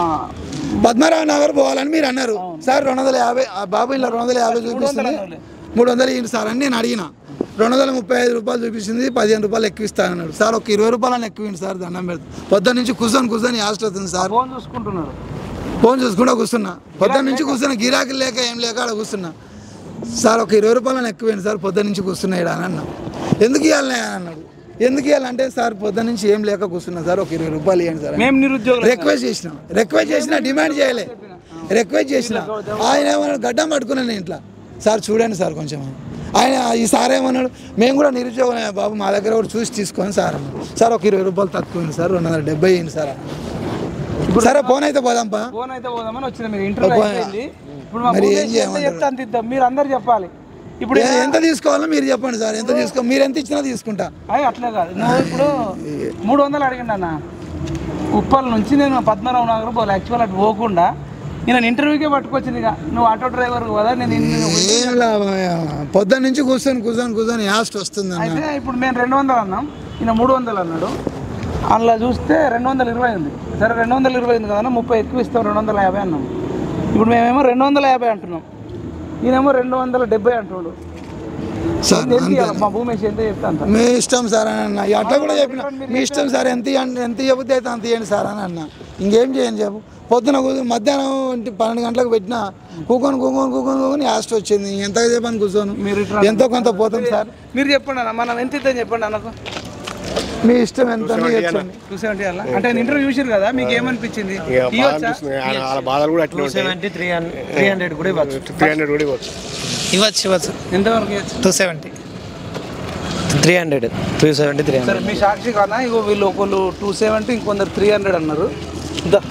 పద్మరావు నగర్ పోవాలని మీరు అన్నారు సార్ రెండు వందల యాభై ఆ బాబు ఇలా రెండు వందల యాభై చూపిస్తుంది మూడు వందలు ఇవ్వండి సార్ అని నేను అడిగిన రెండు వందల ముప్పై ఐదు రూపాయలు చూపిస్తుంది పదిహేను రూపాయలు ఎక్కువ ఇస్తాను అన్నాడు సార్ ఒక ఇరవై రూపాయలు అని ఎక్కువ ఇవ్వండి సార్ దండం పెడతా పొద్దున్న నుంచి కూర్చొని కూర్చొని యాస్ట్ అవుతుంది సార్ ఫోన్ చూసుకుంటున్నారు ఫోన్ చూసుకుంటా కూర్చున్నా పొద్దున్న నుంచి కూర్చున్నా గిరాకీ లేక ఏం లేక ఆడ కూర్చున్నా సార్ ఒక ఇరవై రూపాయలు ఎక్కువ ఇవ్వండి సార్ పొద్దున్న నుంచి కూర్చున్నా ఈడ అని అన్నా ఎందుకు ఇవ్వాలని అన్నాడు ఎందుకు ఇవ్వాలంటే సార్ పొద్దున్న నుంచి ఏం లేక కూర్చున్నా సార్ ఒక ఇరవై రూపాయలు ఇవ్వండి సార్ అని. మేము నిరుద్యోగులు రిక్వెస్ట్ చేసిన రిక్వెస్ట్ చేసిన డిమాండ్ చేయలే రిక్వెస్ట్ చేసిన ఆయన ఏమన్నాడు గడ్డం పట్టుకున్నాను ఇంట్లో సార్ చూడండి సార్ కొంచెం ఆయన ఈ సార్ ఏమన్నాడు మేము కూడా నిరుద్యోగమే బాబు మా దగ్గర కూడా చూసి తీసుకొని సార్ అన్నాడు సార్ ఒక ఇరవై రూపాయలు తక్కువ ఇవ్వండి సార్ రెండు వందల డెబ్బై ఇవ్వండి సార్ అన్నాడు. సరే ఫోన్ అయితే పోదాంపా ఫోన్ అయితే పోదామని వచ్చిన మీరు ఇంటర్వ్యూ ఒక- అయిపోయింది ఇప్పుడు మా మరి భూమి ఏం ఎంత చేయమంటారు? చెప్తే అంత ఇద్దాం మీరు అందరు చెప్పాలి ఇప్పుడు ఏ- ఎంత తీసుకోవాలో మీరు చెప్పండి సార్ ఎంత తీసుకో మీరు ఎంత ఇచ్చినా తీసుకుంటా అయ్యి అట్లే కాదు నువ్వు ఇప్పుడు మూడు వందలు అడిగిండు అన్న ఉప్పల్ నుంచి నేను పద్మనాభ నగర్ పోలే యాక్చువల్ అటు పోకుండా నేను ఇంటర్వ్యూకే పట్టుకొచ్చింది ఇక నువ్వు ఆటో డ్రైవర్ కదా నేను ఇన్ని- ఏం లాభం పొద్దున్న నుంచి కూర్చొని కూర్చొని కూర్చొని యాస్ట్ వస్తుంది అన్న అయితే ఇప్పుడు మేము రెండు వందలు అన్నాం ఈయన మూడు వందలు అన్నాడు అందులో చూస్తే రెండు వందల ఇరవై ఉంది సరే రెండు వందల ఇరవై ఉంది కదా ముప్పై ఎక్కువ ఇస్తాం రెండు వందల యాభై అన్నాం ఇప్పుడు మేమేమో రెండు వందల యాభై అంటున్నాం ఈయనేమో రెండు వందల డెబ్బై అంటున్నాడు సార్ ఎంత అంతే ఇవ్వాలి? మా భూమి ఎంత చెప్తే అంత మీ ఇష్టం సార్ అని అన్న అట్లా కూడా చెప్పిన మీ ఇష్టం సార్ ఎంత ఇవ్వండి ఎంత చెబితే అయితే అంత ఇవ్వండి సార్ అని అన్న ఇంకేం చేయండి చెప్పు పొద్దున కూర్చొని మధ్యాహ్నం ఇంటి పన్నెండు గంటలకు పెట్టిన కూకొని కూకొని కూకొని కూకొని యాస్ట్ వచ్చింది ఎంత చెప్పని కూర్చోను మీరు ఇట్లా ఎంతో కొంత పోతుంది సార్ మీరు చెప్పండి అన్న మనం ఎంత ఇద్దాం చెప్పండి అన్నకు మీ ఇష్టం ఎంత ఇవ్వచ్చండి టూ సెవెంటీ అలా అంటే ఇంటర్వ్యూ చూసారు కదా మీకు ఏమనిపించింది ఇక బాధ ఇవ్వచ్చా అనిపిస్తుంది ఆయన వాళ్ళ బాధలు కూడా అట్లా ఉంటాయి seventy three hundred three hundred కూడా ఇవ్వచ్చు త్రీ హండ్రెడ్ కూడా ఇవ్వచ్చు ఇవ్వచ్చు ఇవ్వచ్చు ఎంతవరకు ఇవ్వచ్చు two seventy three hundred three seventy three hundred సరే మీ సాక్షి కానా ఇగో వీళ్ళు ఒకళ్ళు టూ సెవెంటీ ఇంకొందరు త్రీ హండ్రెడ్ అన్నారు దా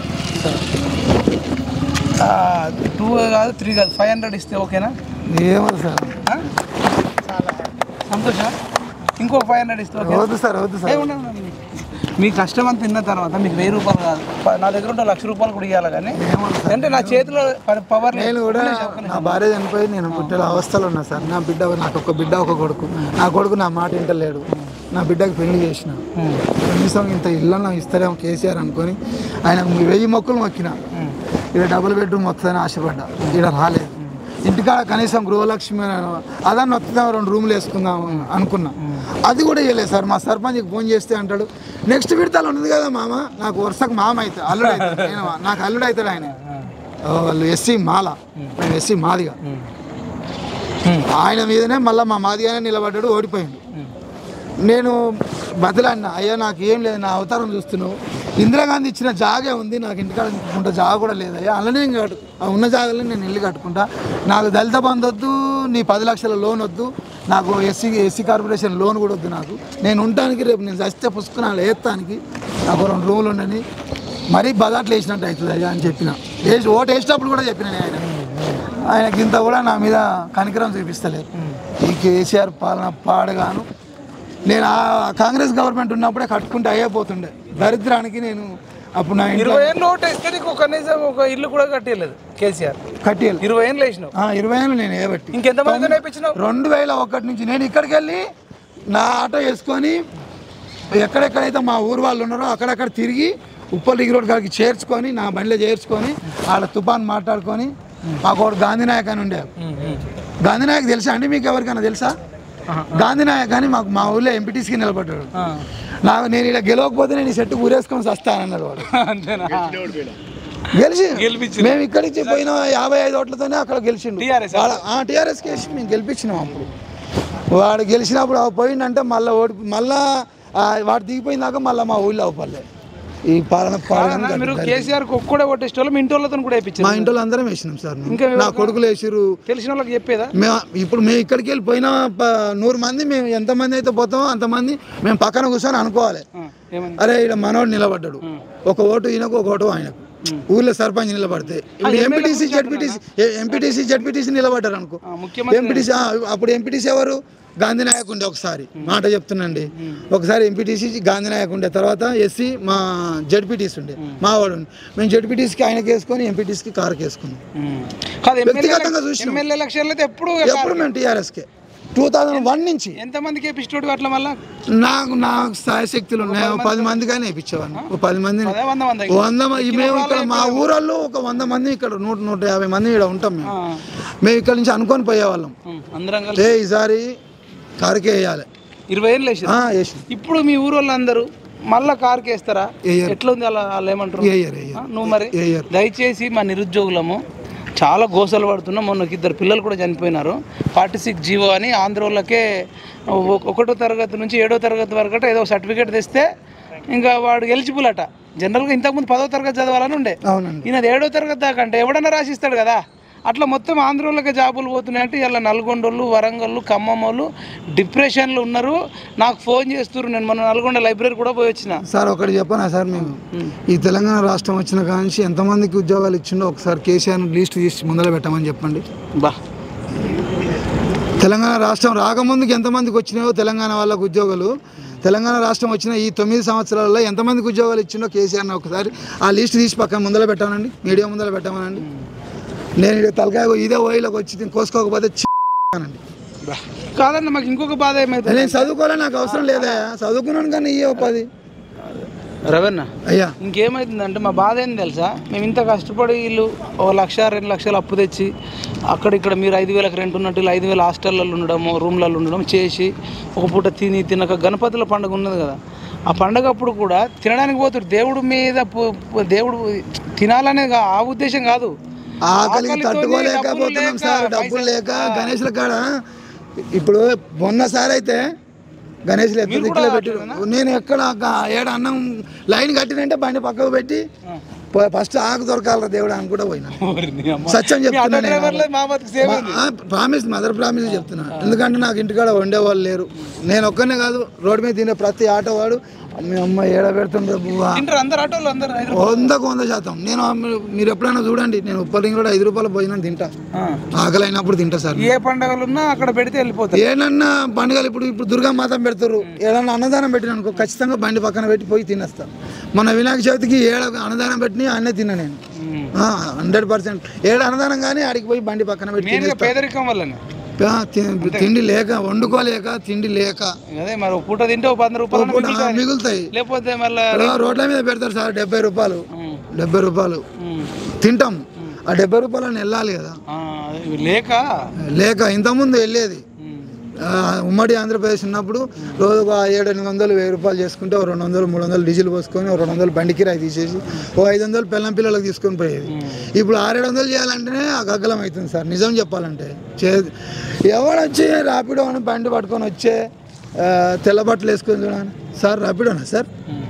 టూ కాదు త్రీ కాదు ఫైవ్ హండ్రెడ్ ఇస్తే ఓకేనా ఏమది సార్ ఆ? సంతోషం ఇంకో ఫైవ్ హండ్రెడ్ ఇస్తే ఓకే వద్దు సార్ వద్దు సార్ మీ కష్టం అంతా తిన్న తర్వాత మీకు వెయ్యి రూపాయలు కాదు ప- నా దగ్గర ఉంటే లక్ష రూపాయలు కూడా ఇవ్వాలి కానీ అంటే నా చేతిలో పవర్ నేను కూడా నా భార్య చనిపోయి నేను పుట్టిన అవస్థలో ఉన్నా సార్ నా బిడ్డ నాకు ఒక బిడ్డ ఒక కొడుకు నా కొడుకు నా మాట వింటలేడు నా బిడ్డకి పెళ్లి చేసిన కనీసం ఇంత ఇళ్ళలో ఇస్తారేమో కేసీఆర్ అనుకొని ఆయన వెయ్యి మొక్కలు మొక్కిన ఇక్కడ డబుల్ బెడ్రూమ్ వస్తుందని ఆశపడ్డా ఇక్కడ రాలేదు ఇంటికాడ కనీసం గృహలక్ష్మి అదన్నీ వస్తుందాం రెండు రూములు వేసుకుందాం అనుకున్నా అది కూడా ఇవ్వలేదు సార్ మా సర్పంచ్కి ఫోన్ చేస్తే అంటాడు నెక్స్ట్ విడతలు ఉన్నది కదా మామ నాకు వరుసకు మామ అవుతాడు అల్లుడు అవుతాడు నేను నాకు అల్లుడు అవుతాడు ఆయన ఓ, వాళ్ళు ఎస్సీ మాల మేము ఎస్సీ మాదిగా ఆయన మీదనే మళ్ళీ మా మాదిగానే నిలబడ్డాడు ఓడిపోయిండు నేను బదిలాడిన అయ్యా నాకు ఏం లేదు నా అవతారం చూస్తున్నావు ఇందిరాగాంధీ ఇచ్చిన జాగే ఉంది నాకు ఇంటికాడ ఇంత జాగ కూడా లేదయ్యా అలానే ఇంకా కట్టు ఆ ఉన్న జాగాలో నేను ఇల్లు కట్టుకుంటా నాకు దళిత బంధు వద్దు నీ పది లక్షల లోన్ వద్దు నాకు ఎస్సీ ఎస్సీ కార్పొరేషన్ లోన్ కూడా వద్దు నాకు నేను ఉండటానికి రేపు నేను చస్తే పుస్తకాలు వేస్తానికి నాకు రెండు రూములు ఉండని మరీ బదాట్లు వేసినట్టు అవుతుంది అయ్యా అని చెప్పిన వేసి ఓటు వేసేటప్పుడు కూడా చెప్పిన నేను ఆయన ఆయనకి ఇంత కూడా నా మీద కనికరం చూపిస్తలేదు ఈ కేసీఆర్ పాలన పాడగాను నేను ఆ కాంగ్రెస్ గవర్నమెంట్ ఉన్నప్పుడే కట్టుకుంటే అయ్యేపోతుండే దరిద్రానికి నేను అప్పుడు నా ఇంట్లో ఇరవై ఏళ్ళు ఓటు వేస్తే నీకు కనీసం ఒక ఇల్లు కూడా కట్టలేదు కేసీఆర్ కట్టేయాలి ఇరవై ఏళ్ళు వేసినావు ఆ, ఇరవై ఏళ్ళు నేను ఏబట్టి ఇంకెంతమంది నేర్పించినావు రెండు వేల ఒకటి నుంచి నేను ఇక్కడికి వెళ్ళి నా ఆటో వేసుకొని ఎక్కడెక్కడైతే మా ఊరు వాళ్ళు ఉన్నారో అక్కడక్కడ తిరిగి ఉప్పల్ దిగి రోడ్ కాడికి చేర్చుకొని నా బండిలో చేర్చుకొని ఆడ తుఫాన్ మాట్లాడుకొని మాకు ఒకడు గాంధీనాయక్ అని ఉండేవారు గాంధీనాయక్ తెలుసా అండి మీకు ఎవరికైనా తెలుసా గాంధీనాయక్ అని మాకు మా ఊళ్ళో ఎంపీటీసీకి నిలబడ్డాడు నాకు నేను ఇలా గెలవకపోతే నేను ఈ సెట్ ఊరేసుకొని వస్తానన్నాడు వాడు అంతేనా గెలిచి గెలిపించిండు. మేము ఇక్కడికి పోయిన యాభై ఐదు ఓట్లతోనే అక్కడ గెలిచిండు TRS ఆ? టీఆర్ఎస్ కేసి మేము గెలిపించినాం అప్పుడు వాడు గెలిచినప్పుడు ఆ పోయిండంటే మళ్ళీ ఓడి మళ్ళా ఆ వాడు దిగిపోయిన దాకా మళ్ళీ మా ఊళ్ళో అవ్వలే ఈ పాలన పాలన కాదన్నా, మీరు కేసీఆర్ కు ఒక్కడే కొట్టేసి వాళ్ళు మీ ఇంటి వాళ్ళతో కూడా మా వేయించారు ఇంట్లో అందరం వేసినాం సార్ మేము. ఇంకా నా కొడుకులు వేసిరు తెలిసిన వాళ్ళకి చెప్పేదా మేము ఇప్పుడు మేము ఇక్కడికి వెళ్ళి పోయిన ప- నూరు మంది మేము ఎంతమంది అయితే పోతామో అంతమంది మేము పక్కన కూర్చొని అనుకోవాలి ఆ, ఏమని అరే ఇక్కడ మనోడు నిలబడ్డాడు ఒక ఓటు ఈయనకు ఒక ఓటు ఆయనకు ఊర్లో సర్పంచ్ నిలబడితే ఇప్పుడు ఎంపీటీసీ జడ్పీటీసీ ఎంపీటీసీ జడ్పీటీసీ నిలబడ్డారు అనుకో ఆ, ముఖ్యమంత్రి ఎంపీటీసీ అప్పుడు ఎంపీటీసీ ఎవరు గాంధీ నాయక్ ఉండే ఒకసారి మాట చెప్తున్నాండి ఒకసారి ఎంపీటీసీ గాంధీ నాయక్ ఉండే తర్వాత ఎస్సీ మా జడ్పీటీసీ ఉండే మా వాడు ఉండే మేము జడ్పీటీసీకి ఆయనకి వేసుకొని ఎంపీటీసీకి కారుకి వేసుకున్నాం ఉమ్. కాదు ఎమ్మెల్యే వ్యక్తిగతంగా చూసినాం. ఎమ్మెల్యే ఎలక్షన్లు అయితే ఎప్పుడు ఎప్పుడు మేము టీఆర్ఎస్కే టూ థౌజండ్ వన్ నుంచి ఎంతమందికి వేపిస్తాడు అట్లా మళ్ళా నాకు నాకు శక్తులు ఉన్నాయి ఒక పది మందిగానే వేయించేవాడిని ఒక పది మంది పదే వంద మంది వంద మంది మేము ఇక్కడ మా ఊరల్లో ఒక వంద మంది ఇక్కడ నూట నూట యాభై మంది ఇక్కడ ఉంటాం మేము మేము ఇక్కడ నుంచి అనుకొని పోయేవాళ్ళం ఉమ్, అందరం కలిసి ఏ ఈసారి కారుకే వేయాలి ఇరవై ఏళ్ళు వేసారు ఆ, వేసి ఇప్పుడు మీ ఊరు వాళ్ళందరూ మళ్ళా కార్కి వేస్తారా వేయరు. ఎట్లా ఉంది అలా వాళ్ళు ఏమంటారు వేయరు ఆ, వేయరు నువ్వు మరి వేయరు దయచేసి మా నిరుద్యోగులము చాలా గోసలు పడుతున్నాం మొన్న ఒక ఇద్దరు పిల్లలు కూడా చనిపోయినారు ఫార్టీ సిక్స్ జీవో అని ఆంధ్రోళ్ళకే ఒక- ఒకటో తరగతి నుంచి ఏడో తరగతి వరకు అట ఏదో సర్టిఫికేట్ తెస్తే ఇంకా వాడు ఎలిజిబుల్ అట జనరల్గా ఇంతకుముందు పదో తరగతి చదవాలని ఉండే అవునండి ఈయన ఏడో తరగతి దాకా అంటే ఎవడన్నా రాసిస్తాడు కదా అట్లా మొత్తం ఆంధ్రోళ్ళకి జాబులు పోతున్నాయంటే ఇలా నల్గొండోళ్ళు వరంగళ్ళు ఖమ్మం వాళ్ళు డిప్రెషన్లో ఉన్నారు నాకు ఫోన్ చేస్తున్నారు నేను మన నల్గొండ లైబ్రరీ కూడా పోయి వచ్చిన సార్ ఒకటి చెప్పనా సార్ మేము ఈ తెలంగాణ రాష్ట్రం వచ్చిన కాంచి ఎంతమందికి ఉద్యోగాలు ఇచ్చిండో ఒకసారి కేసీఆర్ లిస్ట్ తీసి ముందర పెట్టమని చెప్పండి బా తెలంగాణ రాష్ట్రం రాకముందుకు ఎంతమందికి వచ్చినాయో తెలంగాణ వాళ్ళకు ఉద్యోగాలు తెలంగాణ రాష్ట్రం వచ్చిన ఈ తొమ్మిది సంవత్సరాలలో ఎంతమందికి ఉద్యోగాలు ఇచ్చిండో కేసీఆర్ని ఒకసారి ఆ లిస్ట్ తీసి పక్కన ముందర పెట్టామనండి మీడియా ముందర పెట్టమనండి నేను ఇక్కడ తలకాయ ఇదే ఓయిలోకి వచ్చి కోసుకోకపోతే చి- అనండి కాదన్న మాకు ఇంకొక బాధ ఏమైతుంది నేను చదువుకోలే నాకు అవసరం లేదా చదువుకున్నాను కానీ ఇయ్యో పది రవన్న అయ్యా ఇంకేమైతుందంటే మా బాధ ఏంది తెలుసా మేము ఇంత కష్టపడి వీళ్ళు ఒక లక్ష రెండు లక్షలు అప్పు తెచ్చి అక్కడ ఇక్కడ మీరు ఐదు వేలకు రెంట్ ఉన్నట్టు వీళ్ళు ఐదు వేల హాస్టళ్ళల్లో ఉండడము రూమ్లలో ఉండడం చేసి ఒక పూట తిని తినక గణపతుల పండుగ ఉన్నది కదా ఆ పండగ అప్పుడు కూడా తినడానికి పోతారు దేవుడు మీద పు- పు- దేవుడు తినాలనేది కా- ఆ ఉద్దేశం కాదు ఆకలికి ఆకలితోని తట్టుకోలేకపోతున్నాం డబ్బులు సార్ లేక, డబ్బులు పైసలు- లేక గణేష్ల కాడ ఇప్పుడు మొన్న సార్ అయితే గణేష్ ఎత్తు దిక్కులో పెట్టి నేను ఎక్కడ ఒక ఏడు అన్నం లైన్ కట్టినంటే బండి పక్కకు పెట్టి పో- ఫస్ట్ ఆకు దొరకాలరా దేవుడు అని కూడా పోయినా సత్యం చెప్తున్నా నేను. డ్రైవర్లే మా బతుకు సేవ్ మా- ఆ, ప్రామిస్ మదర్ ప్రామిస్ చెప్తున్నా ఎందుకంటే నాకు ఇంటికాడ వండేవాళ్ళు లేరు నేను ఒక్కనే కాదు రోడ్డు మీద తినే ప్రతి ఆటో వాడు మీ అమ్మ ఏడ పెడుతుండ్రు బువ్వా తింటారు అందరు ఆటోలు అందరు హైదరాబాద్ వందకు వంద శాతం నేను మీరు- మీరు ఎప్పుడైనా చూడండి నేను ఉప్పలింగ్ కూడా ఐదు రూపాయల భోజనం తింటా ఆ. ఆకలి అయినప్పుడు తింటా సార్ ఏ పండగలు ఉన్నా అక్కడ పెడితే వెళ్ళిపోతారు ఏడన్నా పండుగలు ఇప్పుడు ఇప్పుడు దుర్గా మాతం పెడతారు ఏడన్నా అన్నదానం పెట్టిన అనుకో ఖచ్చితంగా బండి పక్కన పెట్టి పోయి తినేస్తా మన వినాయక చవితికి ఏడ అన్నదానం పెట్టి అన్నే తిన్నా నేను హండ్రెడ్ పర్సెంట్ ఏడు అన్నదానం కానీ ఆడికి పోయి బండి పక్కన పెట్టి మెయిన్గా తినేస్తా. పేదరికం వల్లనే ఆ, తి- తిండి లేక వండుకోలేక తిండి లేక అదే మరి ఒక పూట తింటే ఒక వంద రూపాయలు పూట మిగులుతాయి లేకపోతే మళ్ళీ ఇప్పుడు రోడ్ల మీద పెడతారు సార్ డెబ్బై రూపాయలు డెబ్బై రూపాయలు తింటాం ఆ డెబ్బై రూపాయలని వెళ్ళాలి కదా లేక లేక ఇంతకుముందు వెళ్ళేది ఉమ్. ఆ, ఉమ్మడి ఆంధ్రప్రదేశ్ ఉన్నప్పుడు రోజుకు ఆ ఏడు ఎనిమిది వందలు వెయ్యి రూపాయలు చేసుకుంటే ఓ రెండు వందలు మూడు వందలు డీజిల్ పోసుకొని ఓ రెండు వందలు బండి కిరాయి తీసేసి ఓ ఐదు వందలు పిల్లం పిల్లలకు తీసుకొని పోయేది ఇప్పుడు ఆరేడు వందలు చేయాలంటేనే ఆ గగ్గలం అవుతుంది సార్ నిజం చెప్పాలంటే చే ఎవడొచ్చి ర్యాపిడో అని బండి పట్టుకొని వచ్చే ఆ, తెల్ల బట్టలు వేసుకొని చూడండి సార్ ర్యాపిడోనా సార్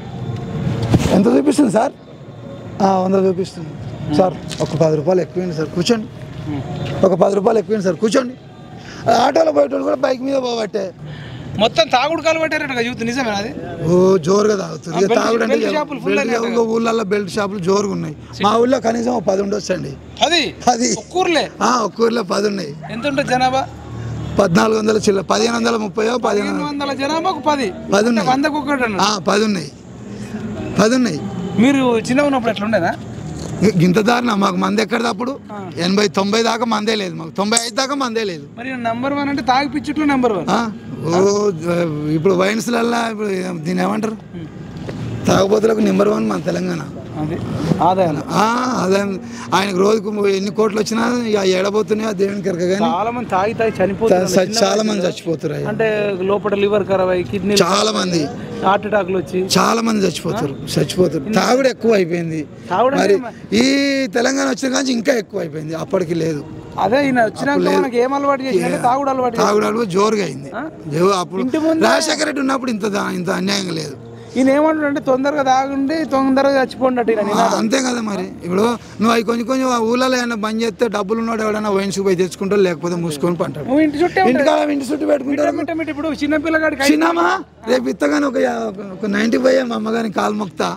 ఎంత చూపిస్తుంది సార్ ఆ, వంద చూపిస్తుంది సార్ ఒక పది రూపాయలు ఎక్కువైంది సార్ కూర్చోండి ఒక పది రూపాయలు ఎక్కువైంది సార్ కూర్చోండి ఆ ఆటోలో పోయేటోళ్ళు కూడా బైక్ మీద పోబట్టే మొత్తం తాగుడు కాలు పట్టారట యూత్ నిజమేనా అది ఓ జోరుగా తాగుతుంది ఇక బెల్ట్- తాగుడు అంటే బెల్ట్ షాపులు full బెల్ట్ షాపులు ఊళ్ళల్లో బెల్ట్ షాపులు జోరుగా ఉన్నాయి మా ఊళ్ళో కనీసం ఒక పది ఉండొచ్చండి అది పది ఒక్క ఊర్లే ఆ, ఒక్క ఊర్లో పది ఉన్నాయి ఎంత ఉంటుంది జనాభా పద్నాలుగు వందల చిల్ల పదిహేను వందల ముప్పయో పదిహేను పదిహేను వందల జనాభాకు పది పది ఉన్నాయి వందకు ఒకటి అన్నాడు ఆ, పది ఉన్నాయి పది ఉన్నాయి మీరు చిన్న ఉన్నప్పుడు ఎట్లా ఉండేదా ఇ- ఇంత దారుణ మాకు మంది ఎక్కడ అప్పుడు ఎనభై తొంభై దాకా మందే లేదు మాకు తొంభై ఐదు దాకా మందే లేదు మరి నంబర్ వన్ అంటే తాగి పిచ్చుట్లో నెంబర్ వన్ ఆ, ఓ జ- ఇప్పుడు వైన్స్లల్లా ఇప్పుడు దీని ఏమంటారు తాగుబోతులకు నెంబర్ వన్ మన తెలంగాణ అది ఆదాయం ఆ, అదే ఆయనకు రోజుకు ఎన్ని కోట్లు వచ్చినా ఇక ఏడబోతున్నాయో దేవునికి ఎరక కానీ చాలా మంది తాగి తాగి చనిపోతారు చ- చాలా మంది చచ్చిపోతారు అయ్యా. అంటే లోపల లివర్ ఖరాబ్ అయ్యి కిడ్నీ చాలా మంది హార్ట్ అటాక్లు వచ్చి చాలా మంది చచ్చిపోతారు చచ్చిపోతారు తాగుడు ఎక్కువ అయిపోయింది తాగుడు మరి అంటే ఈ తెలంగాణ వచ్చిన కానీ ఇంకా ఎక్కువ అయిపోయింది అప్పటికి లేదు అదే ఈయన వచ్చినాక మనకి ఏం అలవాటు చేసినట్టే తాగుడు అలవాటు చేసి- తాగుడు అలవాటు జోరుగా అయింది జో- అప్పుడు ఇంటి ముందే- రాజశేఖర రెడ్డి ఉన్నప్పుడు ఇంత దా- ఇంత అన్యాయంగా లేదు ఈయన ఏమంటాడు అంటే తొందరగా తాగుండి తొందరగా చచ్చిపోండి అటు ఈయన ఆ, అంతే కదా మరి ఇప్పుడు నువ్వు అవి కొంచెం కొంచెం ఆ ఊళ్ళలో ఏమైనా బంద్ చేస్తే డబ్బులు ఉన్నాడు ఎవడైనా వైన్స్కి పోయి తెచ్చుకుంటాడు లేకపోతే మూసుకొని పంటాడు నువ్వు ఇంటి చుట్టే ఇంటికాడ ఇంటి చుట్టూ పెట్టుకుంటారు మిట్ట మిట్ట ఇప్పుడు చిన్న పిల్లగాడికి చిన్నమ్మా రేపు ఇత్తగానే ఒక యా- ఒక నైన్టీ పోయే మా అమ్మగారిని కాలు మొక్తా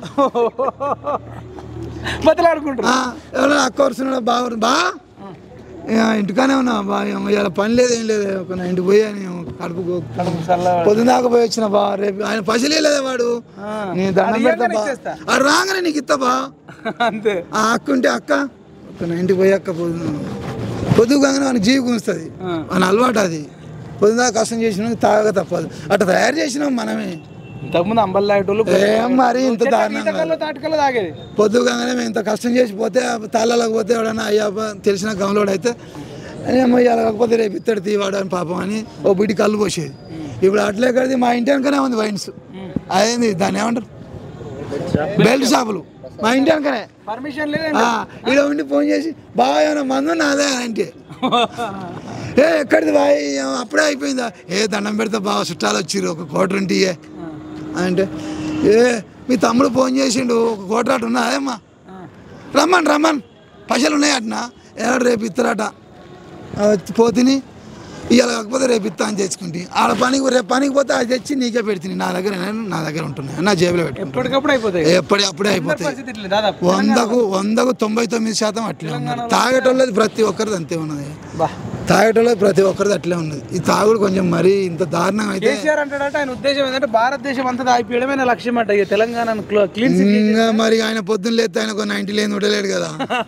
బతలాడుకుంటారు ఆ, ఎవరైనా అక్క వస్తున్నాడా బాగా బా ఇక ఇంటికానే ఉన్నా బా ఏమో ఇవాళ పని లేదు ఏం లేదు ఒక నైన్టీ పోయా నేను కడుపు పొద్దున దాకా పోయి వచ్చిన బా రేపు ఆయన పసిలే లేదా వాడు నేను దండం అది పెడతా ఇయ్యంగానే బా ఇచ్చేస్తా. అది రాగానే నీకు ఇస్తా బా అంతే ఆ అక్క ఉంటే అక్క ఒక నైన్టీ పోయి అక్క పొద్దు పొద్దు కాగానే మనకి జీవి గుంస్తుంది మన అలవాటు అది పొద్దున కష్టం చేసినాం తాగక తప్పదు అట్లా తయారు చేసినాం మనమే ఇంతకుముందు అంబల్ తాగేటోళ్ళు ఏం మరి ఇంత దారుణంగా ఈతకల్లో తాటికల్లో తాగేది పొద్దుగానే మేము ఇంత కష్టం చేసి పోతే తాళ్ళలోకి పోతే ఎవడన్నా అయ్యా బా, తెలిసిన గమలోడు అయితే ఏమో ఇవాళ కాకపోతే రేపు ఇత్తడి తీవాడు అని పాపం అని ఓ బిడ్డి కళ్ళు పోసేది ఇప్పుడు అట్లే కడితే మా ఇంటి వెనకనే ఉంది వైన్స్ అదేంది దాన్ని ఏమంటారు బెల్ట్ షాపులు మా ఇంటి వెనకనే పర్మిషన్ లేదు ఆ, ఈడ ఉండి ఫోన్ చేసి బాగా ఏమైనా మందు నాదే అంటే ఏ ఎక్కడిది బాయ్ ఏం అప్పుడే అయిపోయిందా ఏ దండం పెడితే బాగా చుట్టాలు వచ్చిర్రు ఒక కోటర్ ఉంటియే అంటే ఏ మీ తమ్ముడు ఫోన్ చేసిండు ఒక కోటర్ అటు ఉన్నా అదేమ్మా రమ్మన్ రమ్మన్ పైసలు ఉన్నాయి అట్నా ఏడు రేపు ఇస్తారట ఆ, వచ్చి పోతిని ఇవాళ కాకపోతే రేపు ఇస్తా అని తెచ్చుకుంటే ఆడ పనికి రేపు పనికి పోతే అది తెచ్చి నీకే పెడుతుంది నా దగ్గర నేను- నా దగ్గర ఉంటున్నాయి నా జేబులో పెట్టుకుంటాను ఎప్పటికప్పుడు అయిపోతాయి ఎప్పటి అప్పుడే అయిపోతాయి పరిస్థితి ఇట్లే దాదాపు వందకు వందకు తొంభై తొమ్మిది శాతం అట్లే ఉన్నది తాగేటోళ్ళది ప్రతి ఒక్కరిది అంతే ఉన్నది బా తాగేటోళ్ళది ప్రతి ఒక్కరిది అట్లే ఉన్నది ఈ తాగుడు కొంచెం మరీ ఇంత దారుణం అయితే కేసీఆర్ అంటాడట ఆయన ఉద్దేశం ఏంటంటే భారతదేశం అంతా తాగిపోయడమే నా లక్ష్యం అంట ఇక తెలంగాణను క్లీన్ ఇంకా మరి ఆయన పొద్దున్న లేస్తే ఆయన ఒక నైన్టీ లేని ఉండలేడు కదా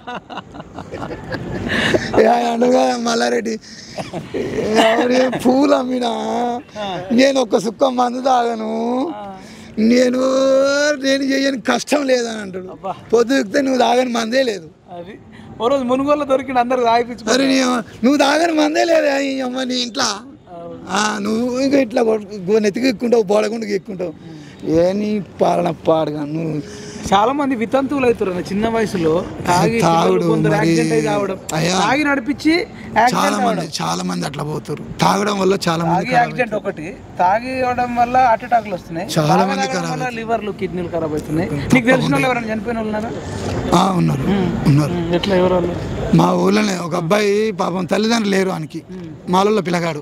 ఏ ఆయన అంటారు కదా మల్లారెడ్డి ఎవరి పూలు అమ్మినా నేను ఒక్క సుక్క మందు తాగను నేను నేను చేయని కష్టం లేదని అంటాడు పొద్దు ఎక్కితే నువ్వు తాగని మందే లేదు అది ఓ రోజు మునుగోలు దొరికిన అందరు తాగిపించుకో మరి నీ నువ్వు తాగని మందే లేదా ఈ అమ్మ నీ ఇంట్లో ఆ, నువ్వు ఇంకా ఇట్లా కొట్- నెత్తికి ఎక్కుంటావు బోడకుండా ఎక్కుంటావు ఏ నీ పాలన పాడగా నువ్వు చాలా మంది వితంతువులు అవుతారు చిన్న వయసులో తాగి తాగుడు పిల్లలు కొందరు మరి యాక్సిడెంట్ అయి రావడం అయ్యా. తాగి నడిపించి చాలా యాక్సిడెంట్ మంది అవ్వడం చాలా మంది అట్లా పోతారు తాగడం వల్ల చాలా మంది తాగి యాక్సిడెంట్ ఒకటి తాగి అవడం వల్ల హార్ట్ అటాక్లు వస్తున్నాయి చాలా బాగా మంది తాగడం ఖరాబ్ వల్ల లివర్లు కిడ్నీలు ఖరాబ్ అవుతున్నాయి నీకు తెలిసిన వాళ్ళు ఎవరైనా చనిపోయిన వాళ్ళు ఉన్నారా ఆ, ఉన్నారు ఉన్నారు ఉమ్, ఎట్లా ఎవరు వాళ్ళు మా ఊళ్ళోనే ఒక అబ్బాయి పాపం తల్లిదండ్రులు లేరు ఆయనకి మాలలో పిల్లగాడు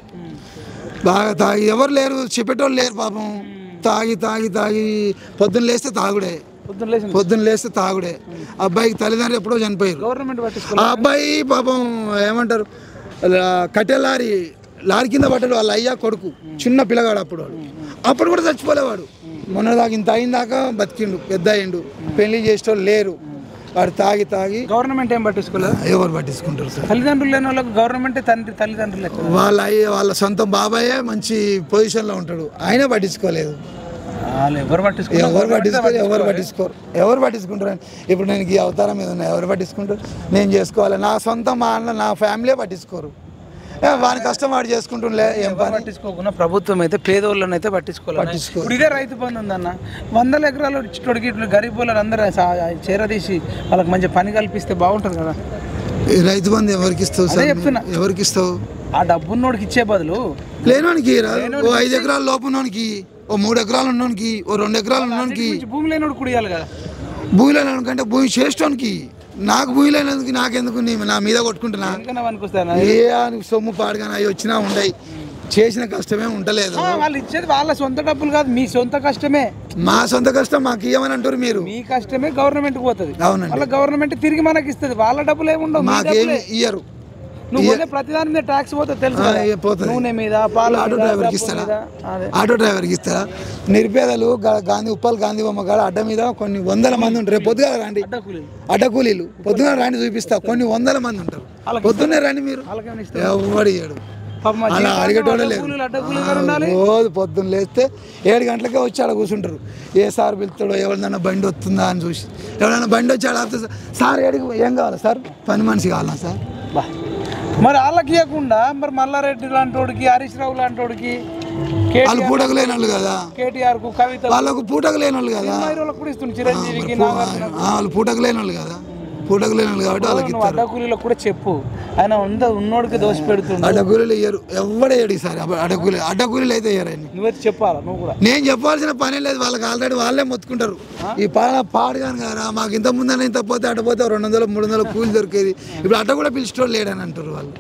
బాగా తాగి ఎవరు లేరు చెప్పేటోళ్ళు లేరు పాపం తాగి తాగి తాగి పొద్దున్న లేస్తే తాగుడే పొద్దున్న లేచి పొద్దున్న లేస్తే తాగుడే అబ్బాయికి తల్లిదండ్రులు ఎప్పుడో చనిపోయారు గవర్నమెంట్ పట్టించుకో ఆ అబ్బాయి పాపం ఏమంటారు లా- కట్టె లారీ లారీ కింద పడ్డాడు వాళ్ళ అయ్యా కొడుకు చిన్న పిల్లగాడు అప్పుడు వాడు అప్పుడు కూడా చచ్చిపోలేవాడు మొన్న దాకా ఇంత అయిన దాకా బతికిండు పెద్ద అయిండు పెళ్లి చేసేటోళ్ళు లేరు వాడు తాగి తాగి గవర్నమెంట్ ఏం పట్టించుకోలేదు ఎవరు పట్టించుకుంటారు సార్ తల్లిదండ్రులు లేని వాళ్ళకి గవర్నమెంట్ తండ్రి తల్లిదండ్రులు లెక్క వాళ్ళ అయ్య వాళ్ళ సొంత బాబాయే మంచి పొజిషన్లో ఉంటాడు ఆయన పట్టించుకోలేదు వాళ్ళు ఎవరు పట్టించుకోలేదు ఎవరు పట్టించుకోరు ఎవరు పట్టించుకోరు ఎవరు పట్టించుకుంటారు ఇప్పుడు నేను ఈ అవతారం మీద ఉన్నా ఎవరు పట్టించుకుంటారు నేను చేసుకోవాలి నా సొంత మా అన్న నా ఫ్యామిలీ పట్టించుకోరు ఏ, వాని కష్టం వాడు చేసుకుంటుండే ఏం పని పట్టించుకోకుండా ప్రభుత్వం అయితే పేదోళ్ళని అయితే పట్టించుకోవాలి పట్టించుకో. ఇప్పుడు ఇదే రైతు బంధు ఉందన్న వందల ఎకరాలు ఇచ్చోడికి ఇట్లు గరీబ్ వాళ్ళని అందరూ సా- చేరదీసి వాళ్ళకి మంచి పని కల్పిస్తే బాగుంటుంది కదా ఈ రైతు బంధు ఎవరికి ఇస్తావు అదే సార్ చెప్తున్నా. ఎవరికి ఇస్తావు ఆ డబ్బున్నోడికి ఇచ్చే బదులు లేనోనికి రాదు ఓ ఐదు ఎకరాల లోపు ఉన్నోనికి ఓ మూడు ఎకరాలు ఉన్నోనికి ఓ రెండు ఎకరాలు ఉన్నోనికి మంచి భూమి లేనోడు కూడా ఇవ్వాలి కదా భూమి లేనోనికంటే భూమి చేసేటోనికి నాకు భూమి లేనందుకు నాకెందుకు నీ నా మీద కొట్టుకుంటున్నా ఎందుకన్నా పనికొస్తాను ఏ అని సొమ్ము పాడుగానే అవి వచ్చినా ఉండయి చేసిన కష్టమే ఉండలేదు వాళ్ళు ఇచ్చేది వాళ్ళ సొంత డబ్బులు కాదు మీ సొంత కష్టమే మా సొంత కష్టం మాకు ఇవ్వమని అంటారు మీరు మీ కష్టమే గవర్నమెంట్ పోతుంది అవునండి వాళ్ళ గవర్నమెంట్ తిరిగి మనకి ఇస్తుంది వాళ్ళ డబ్బులు ఏముండవు మీ మాకేమి డబ్బులే. ఇయ్యరు నువ్వు కొనే ప్రతి దాని మీద ట్యాక్స్ పోతుంది తెలుసు ఆ, కదా. ఇక పోతుంది. నూనె మీద పాల ఆటో మీద, డ్రైవర్కి డబ్బు ఇస్తారా మీద. అదే ఆటో డ్రైవర్కి ఇస్తారా నిరుపేదలు గా- గాంధీ ఉప్పల్ గాంధీ బొమ్మ కాడ అడ్డ మీద కొన్ని వందల మంది ఉంటారు రేపు పొద్దుగా రండి అడ్డ కూలీలు. అడ్డ కూలీలు పొద్దున రండి చూపిస్తా కొన్ని వందల మంది ఉంటారు పొద్దున్నే రండి మీరు వాళ్ళకేమైనా ఇస్తారు ఎవడు ఇయ్యడు పాపం మా అలా జీవితాంతం అడిగేటోడే అడ్డ లేదు కూలీలు, అడ్డ కూలీలు గారు ఉండాలి రోజు పొద్దున్న లేస్తే ఏడు గంటలకే వచ్చి ఆడ కూర్చుంటారు ఏ సార్ పిలుస్తాడో ఎవరిదన్నా బండి వస్తుందా అని చూసి ఎవరైనా బండి వచ్చి ఆడ ఆపితే సార్ ఏడికి ఏం కావాలా సార్ పని మనిషి కావాలా సార్ బా. మరి వాళ్ళకి ఇవ్వకుండా మరి మల్లారెడ్డి లాంటి వాడికి హరీష్ రావు లాంటి వాడికి వాళ్ళు పూటకు లేని వాళ్ళు కదా కేటీఆర్ కు కవిత వాళ్ళకు పూటకు లేని వాళ్ళు కదా వాళ్ళకి కూడా ఇస్తుంది చిరంజీవికి పూ- ఆ, వాళ్ళు పూటకు లేని వాళ్ళు కదా పూటకు లేని వాళ్ళు కాబట్టి వాళ్ళకి నువ్వు అడ్డ కూలీలకు కూడా చెప్పు ఆయన ఉంద ఉన్నోడికి దోషి పెడుతుండు అడ్డకూలీలు ఇయ్యరు ఎవడేయడు సార్ అడ్డకూలి అడ్డకూలీలు అయితే ఇయ్యరండి నువ్వైతే చెప్పాలా నువ్వు కూడా నేను చెప్పాల్సిన పని లేదు వాళ్ళకి ఆల్రెడీ వాళ్ళే మొత్తుకుంటారు ఈ పాడ పాడగాను కదా మాకు ఇంత ముందనే ఇంత పోతే అట్ట పోతే రెండు వందలు మూడు వందలు కూలి దొరికేది ఇప్పుడు అట్ట కూడా పిలిచేటోళ్ళు లేడని అంటారు వాళ్ళు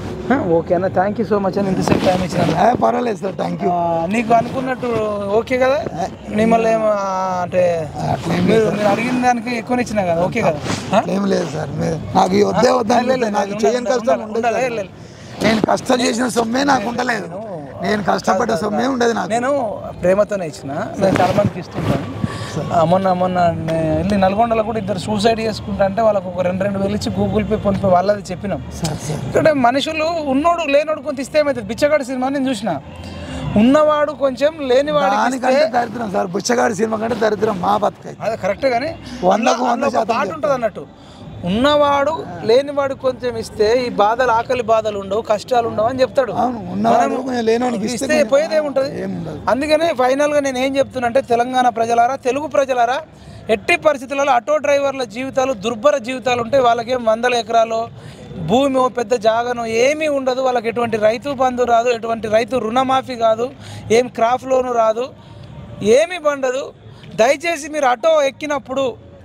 ఓకే అన్న థ్యాంక్ యూ సో మచ్ అని ఇంతసేపు టైం ఇచ్చిన ఏ, పర్వాలేదు సార్ థ్యాంక్ యూ నీకు అనుకున్నట్టు ఓకే కదా మిమ్మల్ని ఏం ఆ, అంటే మీరు మీరు అడిగిన దానికి ఎక్కువ ఇచ్చిన కదా ఓకే కదా ఆ? ఏం లేదు సార్ మీరు నాకు ఈ వద్దే వద్దని లేదు, లేదు, నాకు ఉండాలి, చేయని కష్టం ఉండాలి, ఉండదు ఉండాలి, సార్. లేదు. నేను కష్టం చేసిన సొమ్మే నాకు ఉండలేదు నేను కష్టపడ్డ సొమ్మే ఉండదు నాకు నేను ప్రేమతోనే ఇచ్చిన నేను చాలా మందికి ఇస్తుంటాను ఆ, మొన్న మొన్న నే- వెళ్ళి నల్గొండలో కూడా ఇద్దరు సూసైడ్ చేసుకుంటా అంటే వాళ్ళకు ఒక రెండు రెండు వేలు ఇచ్చి గూగుల్ పే ఫోన్ పే వాళ్ళది చెప్పినాం సార్ సార్ ఇక్కడ మనుషులు ఉన్నోడు లేనోడు కొంత ఇస్తే ఏమవుతుంది బిచ్చగాడి సినిమా నేను చూసిన ఉన్నవాడు కొంచెం లేనివాడికి ఇస్తే దానికంటే దరిద్రం సార్ బుచ్చగాడి సినిమా కంటే దరిద్రం మా బతుకైతే అదే కరెక్టే కానీ వందకు వంద అందులో ఒక శాతం పాట ఉంటుంది అన్నట్టు ఉన్నవాడు లేనివాడు కొంచెం ఇస్తే ఈ బాధలు ఆకలి బాధలు ఉండవు కష్టాలు ఉండవు అని చెప్తాడు అవును ఉన్నవాడు కొంచెం లేనోనికి ఇస్తే ఇస్తే పోయేది ఏముంటుంది ఏముండదు అందుకనే ఫైనల్గా నేను ఏం చెప్తున్నా అంటే తెలంగాణ ప్రజలారా తెలుగు ప్రజలారా ఎట్టి పరిస్థితులలో ఆటో డ్రైవర్ల జీవితాలు దుర్భర జీవితాలు ఉంటాయి వాళ్ళకేం వందల ఎకరాలు భూమి ఓ పెద్ద జాగను ఏమీ ఉండదు వాళ్ళకి ఎటువంటి రైతు బంధు రాదు ఎటువంటి రైతు రుణమాఫీ కాదు ఏం క్రాప్ లోను రాదు ఏమీ పండదు దయచేసి మీరు ఆటో ఎక్కినప్పుడు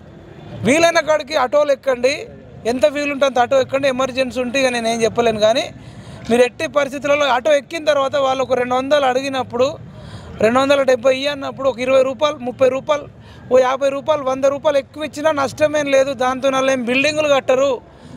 వీలైన కాడికి ఆటోలు ఎక్కండి ఎంత వీలుంటే అంత ఆటో ఎక్కండి ఎమర్జెన్సీ ఉంటే ఇక నేను ఏం చెప్పలేను కానీ మీరు ఎట్టి పరిస్థితులలో ఆటో ఎక్కిన తర్వాత వాళ్ళు ఒక రెండు వందలు అడిగినప్పుడు రెండు వందల డెబ్బై ఇయ్యి అన్నప్పుడు ఒక ఇరవై రూపాయలు ముప్పై రూపాయలు ఓ యాభై రూపాయలు వంద రూపాయలు ఎక్కువ ఇచ్చినా నష్టమేం లేదు దాంతో వాళ్ళు ఏం బిల్డింగులు కట్టరు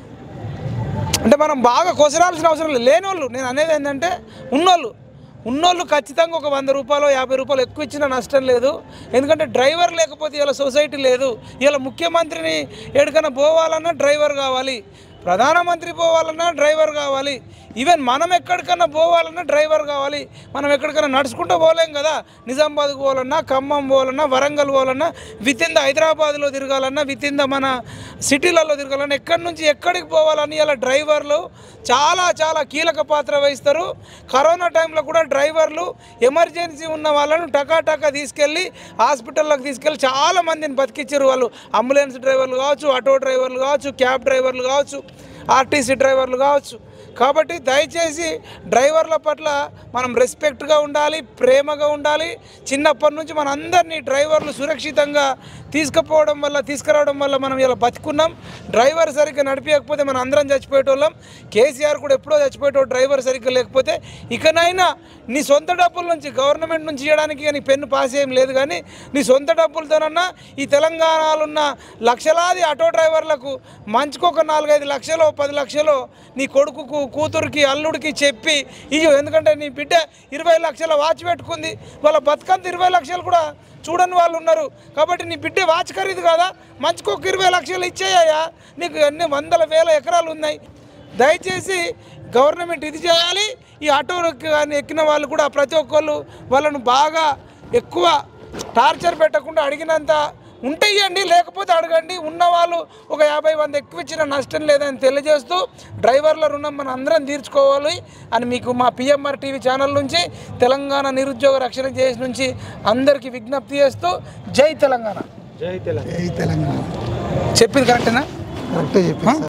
అంటే మనం బాగా కొసరాల్సిన అవసరం లేదు లేనోళ్ళు నేను అనేది ఏంటంటే ఉన్నోళ్ళు ఉన్నోళ్ళు ఖచ్చితంగా ఒక వంద రూపాయలు యాభై రూపాయలు ఎక్కువ ఇచ్చినా నష్టం లేదు ఎందుకంటే డ్రైవర్ లేకపోతే ఇలా సొసైటీ లేదు ఇలా ముఖ్యమంత్రిని ఎక్కడికైనా పోవాలన్నా డ్రైవర్ కావాలి ప్రధానమంత్రి పోవాలన్నా డ్రైవర్ కావాలి ఈవెన్ మనం ఎక్కడికన్నా పోవాలన్నా డ్రైవర్ కావాలి మనం ఎక్కడికైనా నడుచుకుంటూ పోలేం కదా నిజామాబాద్కి పోవాలన్నా ఖమ్మం పోవాలన్నా వరంగల్ పోవాలన్నా విత్ ఇన్ ద హైదరాబాద్లో తిరగాలన్నా విత్ ఇన్ ద మన సిటీలలో తిరగాలన్నా ఎక్కడి నుంచి ఎక్కడికి పోవాలని ఇలా డ్రైవర్లు చాలా చాలా కీలక పాత్ర వహిస్తారు కరోనా టైంలో కూడా డ్రైవర్లు ఎమర్జెన్సీ ఉన్న వాళ్ళను టకాటకా తీసుకెళ్ళి హాస్పిటల్లోకి తీసుకెళ్ళి చాలా మందిని బతికిచ్చారు వాళ్ళు అంబులెన్స్ డ్రైవర్లు కావచ్చు ఆటో డ్రైవర్లు కావచ్చు క్యాబ్ డ్రైవర్లు కావచ్చు ఆర్టీసీ డ్రైవర్లు కావచ్చు కాబట్టి దయచేసి డ్రైవర్ల పట్ల మనం రెస్పెక్ట్గా ఉండాలి ప్రేమగా ఉండాలి చిన్నప్పటి నుంచి మన అందరినీ డ్రైవర్లు సురక్షితంగా తీసుకుపోవడం వల్ల తీసుకురావడం వల్ల మనం ఇలా బతుకున్నాం డ్రైవర్ సరిగ్గా నడిపించకపోతే మనం అందరం చచ్చిపోయేటోళ్ళం కేసీఆర్ కూడా ఎప్పుడో చచ్చిపోయేటోడు డ్రైవర్ సరిగ్గా లేకపోతే ఇకనైనా నీ సొంత డబ్బుల నుంచి గవర్నమెంట్ నుంచి ఇవ్వడానికి నీ పెన్ను పాస్ ఏం లేదు కానీ నీ సొంత డబ్బులతోనన్నా ఈ తెలంగాణలో ఉన్న లక్షలాది ఆటో డ్రైవర్లకు మంచికి ఒక నాలుగైదు లక్షలు పది లక్షలు నీ కొడుకుకు కూతురికి అల్లుడికి చెప్పి ఇయ్యు ఎందుకంటే నీ బిడ్డ ఇరవై లక్షల వాచ్ పెట్టుకుంది వాళ్ళ బతుకంత ఇరవై లక్షలు కూడా చూడని వాళ్ళు ఉన్నారు కాబట్టి నీ బిడ్డ వాచ్ ఖరీదు కదా మంచికి ఒక ఇరవై లక్షలు ఇచ్చేయ్యా నీకు అన్ని వందల వేల ఎకరాలు ఉన్నాయి దయచేసి గవర్నమెంట్ ఇది చేయాలి ఈ ఆటో కానీ ఎక్కిన వాళ్ళు కూడా ప్రతి ఒక్కళ్ళు వాళ్ళను బాగా ఎక్కువ టార్చర్ పెట్టకుండా అడిగినంత ఉంటే ఇవ్వండి లేకపోతే అడగండి ఉన్నవాళ్ళు ఒక యాభై వంద ఎక్కువ ఇచ్చిన నష్టం లేదని తెలియజేస్తూ డ్రైవర్ల రుణం మనం అందరం తీర్చుకోవాలి అని మీకు మా పిఎంఆర్ టీవీ ఛానల్ నుంచి తెలంగాణ నిరుద్యోగ రక్షణ చేసి నుంచి అందరికీ విజ్ఞప్తి చేస్తూ జై తెలంగాణ జై తెలంగాణ ఈ తెలంగాణ చెప్పింది కరెక్టేనా కరెక్టే చెప్పి